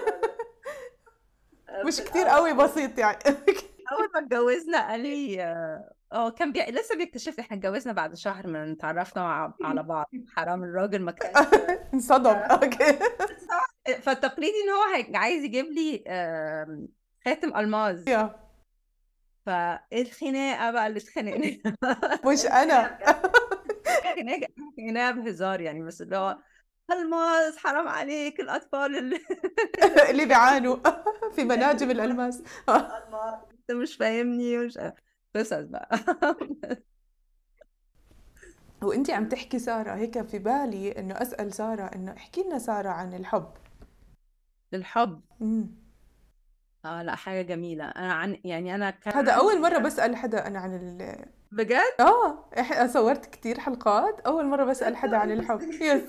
S2: مش كتير قوي بسيط يعني
S3: اول ما اتجوزنا قال لي اه آه، كان بي... لسه بيكتشف احنا اتجوزنا بعد شهر من تعرفنا مع... على بعض حرام الراجل ما كانش
S2: انصدم اوكي
S3: فالتقليدي ان هو هي- عايز يجيب لي آم، خاتم الماظ
S2: يا
S3: فالخناقه بقى اللي اتخانقنا
S2: مش انا
S3: خناقه خناقه بهزار يعني بس اللي هو الماظ حرام عليك الاطفال اللي
S2: اللي بيعانوا في مناجم الالماس
S3: الماظ انت مش فاهمني ومش قصص بقى
S2: وانت عم تحكي سارة هيك في بالي انه اسال سارة انه احكي لنا سارة عن الحب
S3: الحب
S2: مم.
S3: اه لا حاجه جميله انا عن يعني انا كان
S2: هذا
S3: عندي-
S2: اول مرة بسال حدا انا عن ال
S3: بجد
S2: اه إح- صورت كتير حلقات اول مرة بسال حدا عن الحب يس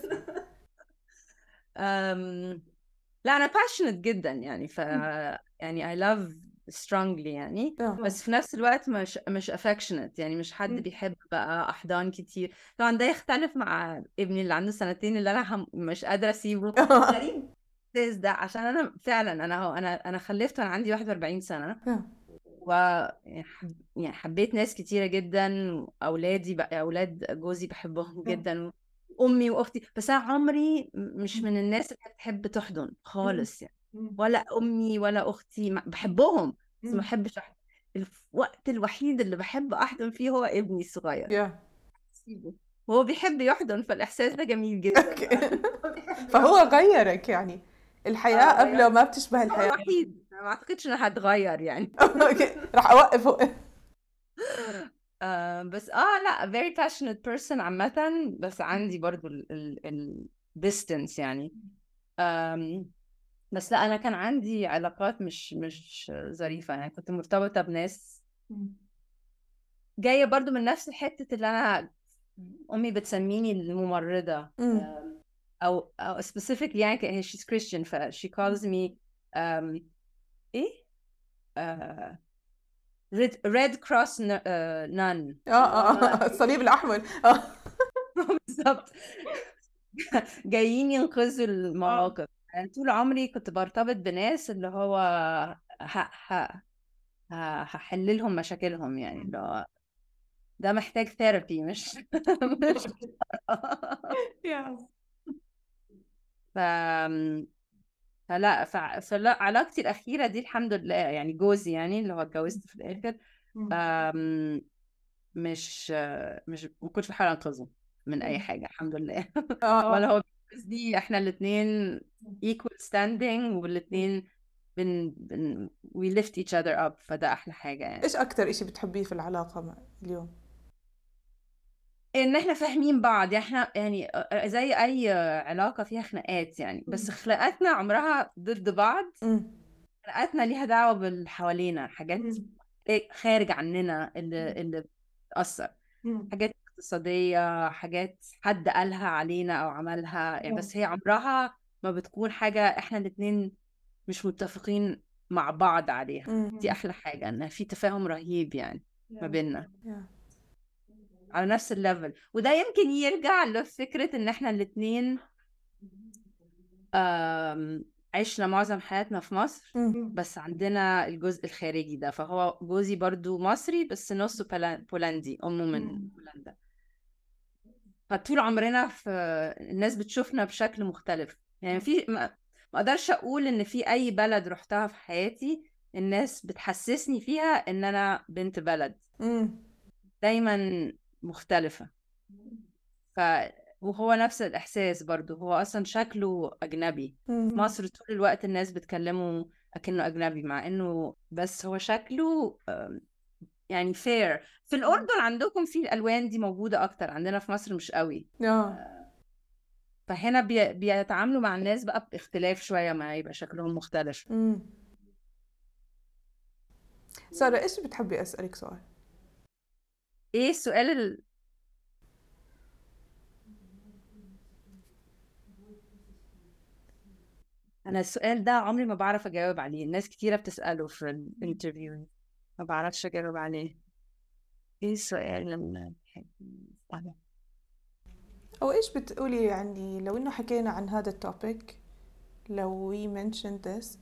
S3: أم... لا انا passionate جدا يعني ف يعني I love strongly يعني
S2: آه.
S3: بس في نفس الوقت مش مش affectionate يعني مش حد
S2: مم.
S3: بيحب بقى احضان كتير طبعا ده يختلف مع ابني اللي عنده سنتين اللي انا هم... مش قادره اسيبه غريب الإحساس ده عشان انا فعلا انا هو انا انا خلفت وانا عندي 41 سنه
S2: آه.
S3: و يعني حب... يعني حبيت ناس كتيره جدا اولادي بقى اولاد جوزي بحبهم جدا امي واختي بس انا عمري م- مش من الناس اللي بتحب تحضن خالص يعني ولا امي ولا اختي ما- بحبهم بس ما بحبش احضن الوقت الوحيد اللي بحب احضن فيه هو ابني الصغير
S2: يا
S3: هو بيحب يحضن فالاحساس ده جميل جدا
S2: اوكي فهو غيرك يعني الحياة
S3: آه،
S2: قبله ما بتشبه
S3: هو
S2: الحياة
S3: الوحيد ما اعتقدش انها هتغير يعني
S2: اوكي راح اوقف
S3: آه بس اه لا very passionate person عامة بس عندي برضو ال ال ال distance يعني آم بس لا انا كان عندي علاقات مش مش ظريفة يعني كنت مرتبطة بناس جاية برضو من نفس الحتة اللي انا امي بتسميني الممرضة
S2: مم.
S3: آم، او او specifically يعني ك- هي she's Christian ف she calls me um, ايه آه red, red cross n- آه, nun
S2: اه اه الصليب الاحمر اه
S3: بالظبط جايين ينقذوا المواقف يعني طول عمري كنت برتبط بناس اللي هو ه... ه... ه... هحل لهم مشاكلهم يعني اللي هو ده محتاج ثيرابي مش مش ف فلا ف... فلا علاقتي الأخيرة دي الحمد لله يعني جوزي يعني اللي هو اتجوزت في الآخر أم... مش مش ما كنتش بحاول أنقذه من أي حاجة الحمد لله
S2: اه
S3: ولا هو بيجوزني احنا الاثنين equal standing والاثنين بن بن we lift each other up فده احلى حاجة يعني
S2: ايش اكثر اشي بتحبيه في العلاقة مع اليوم
S3: ان احنا فاهمين بعض يعني احنا يعني زي اي علاقة فيها خناقات يعني بس خناقاتنا عمرها ضد بعض
S2: مم.
S3: خناقاتنا ليها دعوة باللي حوالينا حاجات خارج عننا اللي اللي بتأثر حاجات اقتصادية حاجات حد قالها علينا أو عملها يعني بس هي عمرها ما بتكون حاجة إحنا الاتنين مش متفقين مع بعض عليها
S2: مم.
S3: دي أحلى حاجة إن في تفاهم رهيب يعني ما بيننا
S2: يا.
S3: على نفس الليفل وده يمكن يرجع لفكرة إن إحنا الاتنين آم، عشنا معظم حياتنا في مصر
S2: مم.
S3: بس عندنا الجزء الخارجي ده فهو جوزي برضو مصري بس نصه بولا- بولندي أمه من
S2: مم.
S3: بولندا فطول عمرنا في الناس بتشوفنا بشكل مختلف يعني في ما ما اقدرش اقول ان في اي بلد رحتها في حياتي الناس بتحسسني فيها ان انا بنت بلد
S2: مم.
S3: دايما مختلفة ف وهو نفس الإحساس برضو هو أصلا شكله أجنبي في
S2: مم.
S3: مصر طول الوقت الناس بتكلمه أكنه أجنبي مع إنه بس هو شكله آم، يعني فير في الأردن عندكم في الألوان دي موجودة أكتر عندنا في مصر مش قوي
S2: اه
S3: فهنا بي... بيتعاملوا مع الناس بقى باختلاف شوية ما يبقى شكلهم مختلف
S2: مم. سارة ايش بتحبي اسألك سؤال؟
S3: إيه السؤال ال... أنا السؤال ده عمري ما بعرف أجاوب عليه الناس كتيرة بتسأله في الانترفيو ما بعرفش أجاوب عليه إيه السؤال اللي بتحبي تسأله؟
S2: او ايش بتقولي يعني لو انه حكينا عن هذا التوبيك لو we mentioned this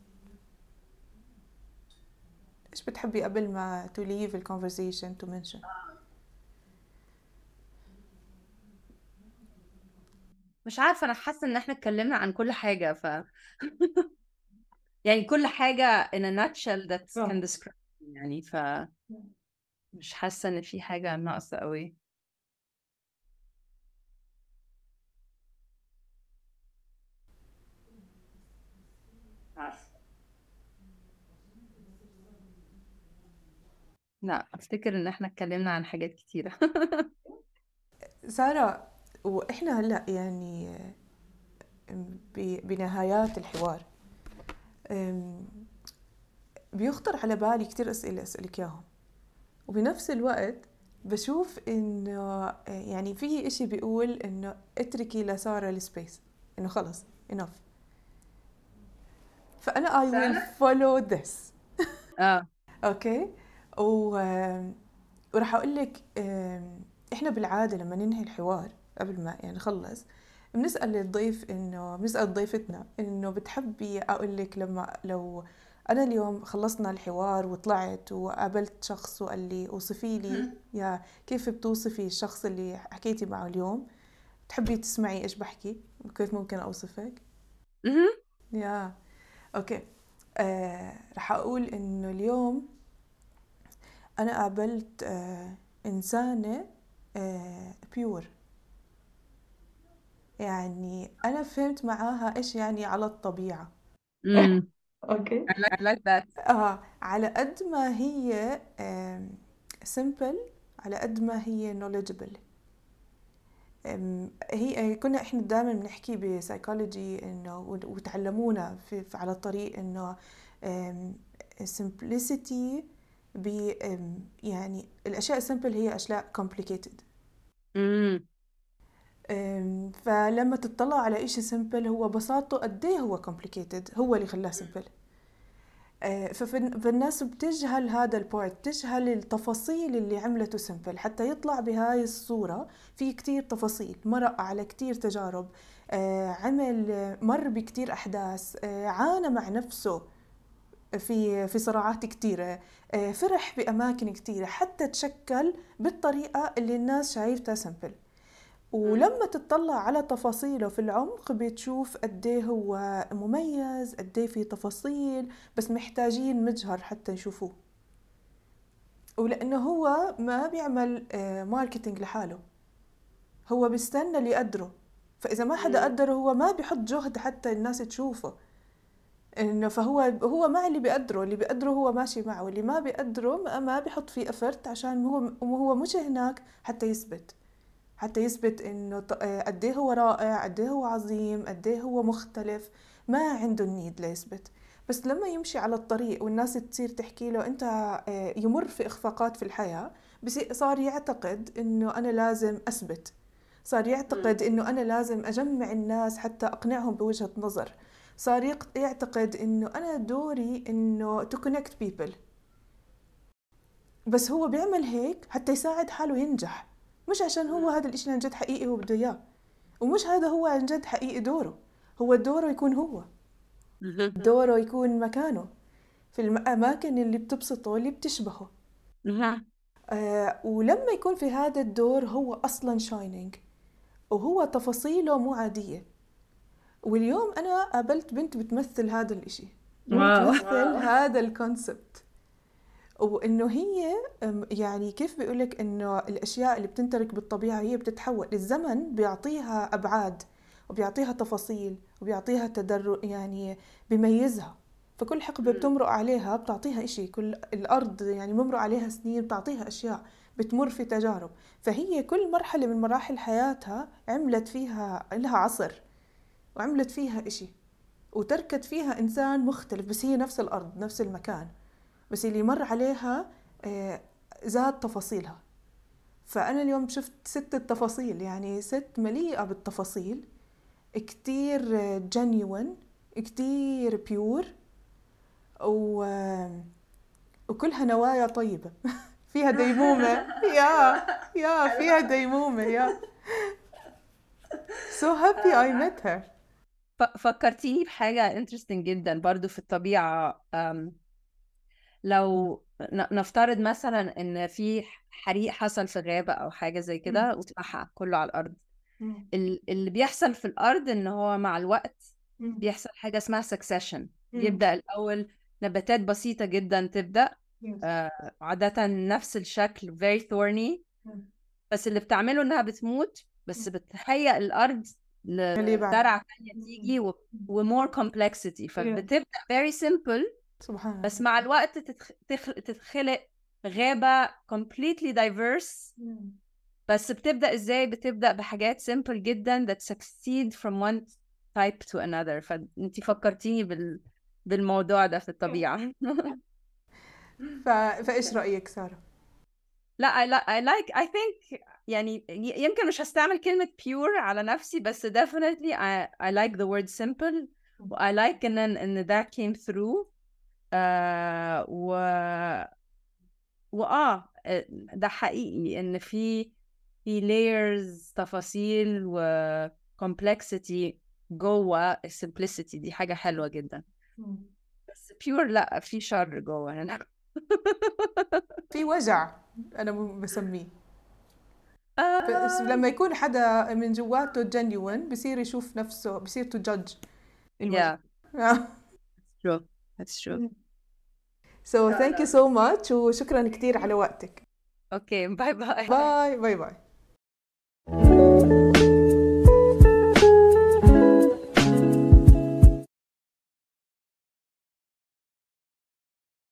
S2: ايش بتحبي قبل ما to leave the conversation to mention
S3: مش عارفة أنا حاسة إن إحنا اتكلمنا عن كل حاجة ف يعني كل حاجة in a nutshell that can describe يعني ف مش حاسة إن في حاجة ناقصة قوي لا أفتكر إن إحنا اتكلمنا عن حاجات كتيرة
S2: سارة واحنا هلا يعني ب- بنهايات الحوار أم، بيخطر على بالي كتير أسئلة أسألك إياهم وبنفس الوقت بشوف إنه يعني في إشي بيقول إنه اتركي لسارة السبيس إنه خلص enough فأنا I will follow this
S3: اه
S2: اوكي و... وراح اقول لك آم، احنا بالعاده لما ننهي الحوار قبل ما يعني نخلص بنسال الضيف انه بنسال ضيفتنا انه بتحبي اقول لك لما لو انا اليوم خلصنا الحوار وطلعت وقابلت شخص وقال لي اوصفي لي يا كيف بتوصفي الشخص اللي حكيتي معه اليوم تحبي تسمعي ايش بحكي وكيف ممكن اوصفك
S3: مهم.
S2: يا اوكي آه رح اقول انه اليوم انا قابلت آه انسانه آه بيور يعني انا فهمت معاها ايش يعني على الطبيعه
S3: امم
S2: اوكي
S3: I like, I like that
S2: اه على قد ما هي سمبل على قد ما هي knowledgeable أم، هي كنا احنا دائما بنحكي بسايكولوجي انه وت- وتعلمونا في في- على الطريق انه simplicity ب أم، يعني الاشياء السمبل هي اشياء complicated
S3: امم
S2: أم، فلما تطلع على إشي سمبل هو بساطته قد إيه هو complicated هو اللي خلاه سمبل فالناس بتجهل هذا البارت بتجهل التفاصيل اللي عملته سمبل حتى يطلع بهاي الصورة في كتير تفاصيل مرق على كتير تجارب آه، عمل آه، مر بكتير أحداث آه، عانى مع نفسه في في صراعات كتيرة آه، فرح بأماكن كتيرة حتى تشكل بالطريقة اللي الناس شايفتها سمبل ولما تطلع على تفاصيله في العمق بتشوف قد ايه هو مميز قد ايه في تفاصيل بس محتاجين مجهر حتى يشوفوه ولانه هو ما بيعمل آه، ماركتينج لحاله هو بيستنى اللي يقدره فاذا ما حدا قدره هو ما بيحط جهد حتى الناس تشوفه انه فهو هو مع اللي بيقدره اللي بيقدره هو ماشي معه اللي ما بيقدره ما- ما بيحط فيه افرت عشان هو هو مش هناك حتى يثبت حتى يثبت انه ط- آه، قد ايه هو رائع قد ايه هو عظيم قد ايه هو مختلف ما عنده النيد ليثبت بس لما يمشي على الطريق والناس تصير تحكي له انت آه، يمر في اخفاقات في الحياة بصير صار يعتقد انه انا لازم اثبت صار يعتقد انه انا لازم اجمع الناس حتى اقنعهم بوجهة نظر صار يق- يعتقد انه انا دوري انه to connect people بس هو بيعمل هيك حتى يساعد حاله ينجح مش عشان هو هذا الاشي عن جد حقيقي هو بده اياه ومش هذا هو عن جد حقيقي دوره هو دوره يكون هو دوره يكون مكانه في الأماكن اللي بتبسطه اللي بتشبهه آه ولما يكون في هذا الدور هو أصلا شاينينج وهو تفاصيله مو عادية واليوم أنا قابلت بنت بتمثل هذا الإشي بتمثل هذا الكونسبت وانه هي يعني كيف بيقولك انه الاشياء اللي بتنترك بالطبيعه هي بتتحول الزمن بيعطيها ابعاد وبيعطيها تفاصيل وبيعطيها تدرج يعني بيميزها فكل حقبة بتمرق عليها بتعطيها إشي كل الأرض يعني بمرق عليها سنين بتعطيها أشياء بتمر في تجارب فهي كل مرحلة من مراحل حياتها عملت فيها لها عصر وعملت فيها إشي وتركت فيها إنسان مختلف بس هي نفس الأرض نفس المكان بس اللي مر عليها آه، زاد تفاصيلها فأنا اليوم شفت ست التفاصيل يعني ست مليئة بالتفاصيل كتير جنيون كتير بيور و... وكلها نوايا طيبة فيها ديمومة يا يا فيها ديمومة يا so happy I met her
S3: فكرتيني بحاجة interesting جدا برضو في الطبيعة لو نفترض مثلا ان في حريق حصل في غابة او حاجة زي كده واتمحى كله على الارض اللي بيحصل في الارض ان هو مع الوقت بيحصل حاجة اسمها succession يبدأ الاول نباتات بسيطة جدا تبدأ آه عادة نفس الشكل very thorny بس اللي بتعمله انها بتموت بس بتهيئ الارض لزرعة تانية تيجي و, more complexity فبتبدأ very simple سبحان بس مع الوقت تتخ... تتخلق غابة completely diverse بس بتبدأ ازاي بتبدأ بحاجات simple جدا that succeed from one type to another فانت فكرتيني بال... بالموضوع ده في الطبيعة
S2: ف... فايش رأيك سارة؟
S3: لا I, like, I like I think يعني يمكن مش هستعمل كلمة pure على نفسي بس definitely I, I like the word simple و I like ان ان that came through آه و وآه ده حقيقي إن في في layers تفاصيل و complexity جوه simplicity دي حاجة حلوة جدا بس pure لا في شر جوه هنا
S2: في وجع أنا بسميه بس لما يكون حدا من جواته genuine بصير يشوف نفسه بصير to judge
S3: yeah That's true That's true
S2: So thank you so much وشكرا كثير على وقتك
S3: اوكي باي باي
S2: باي باي باي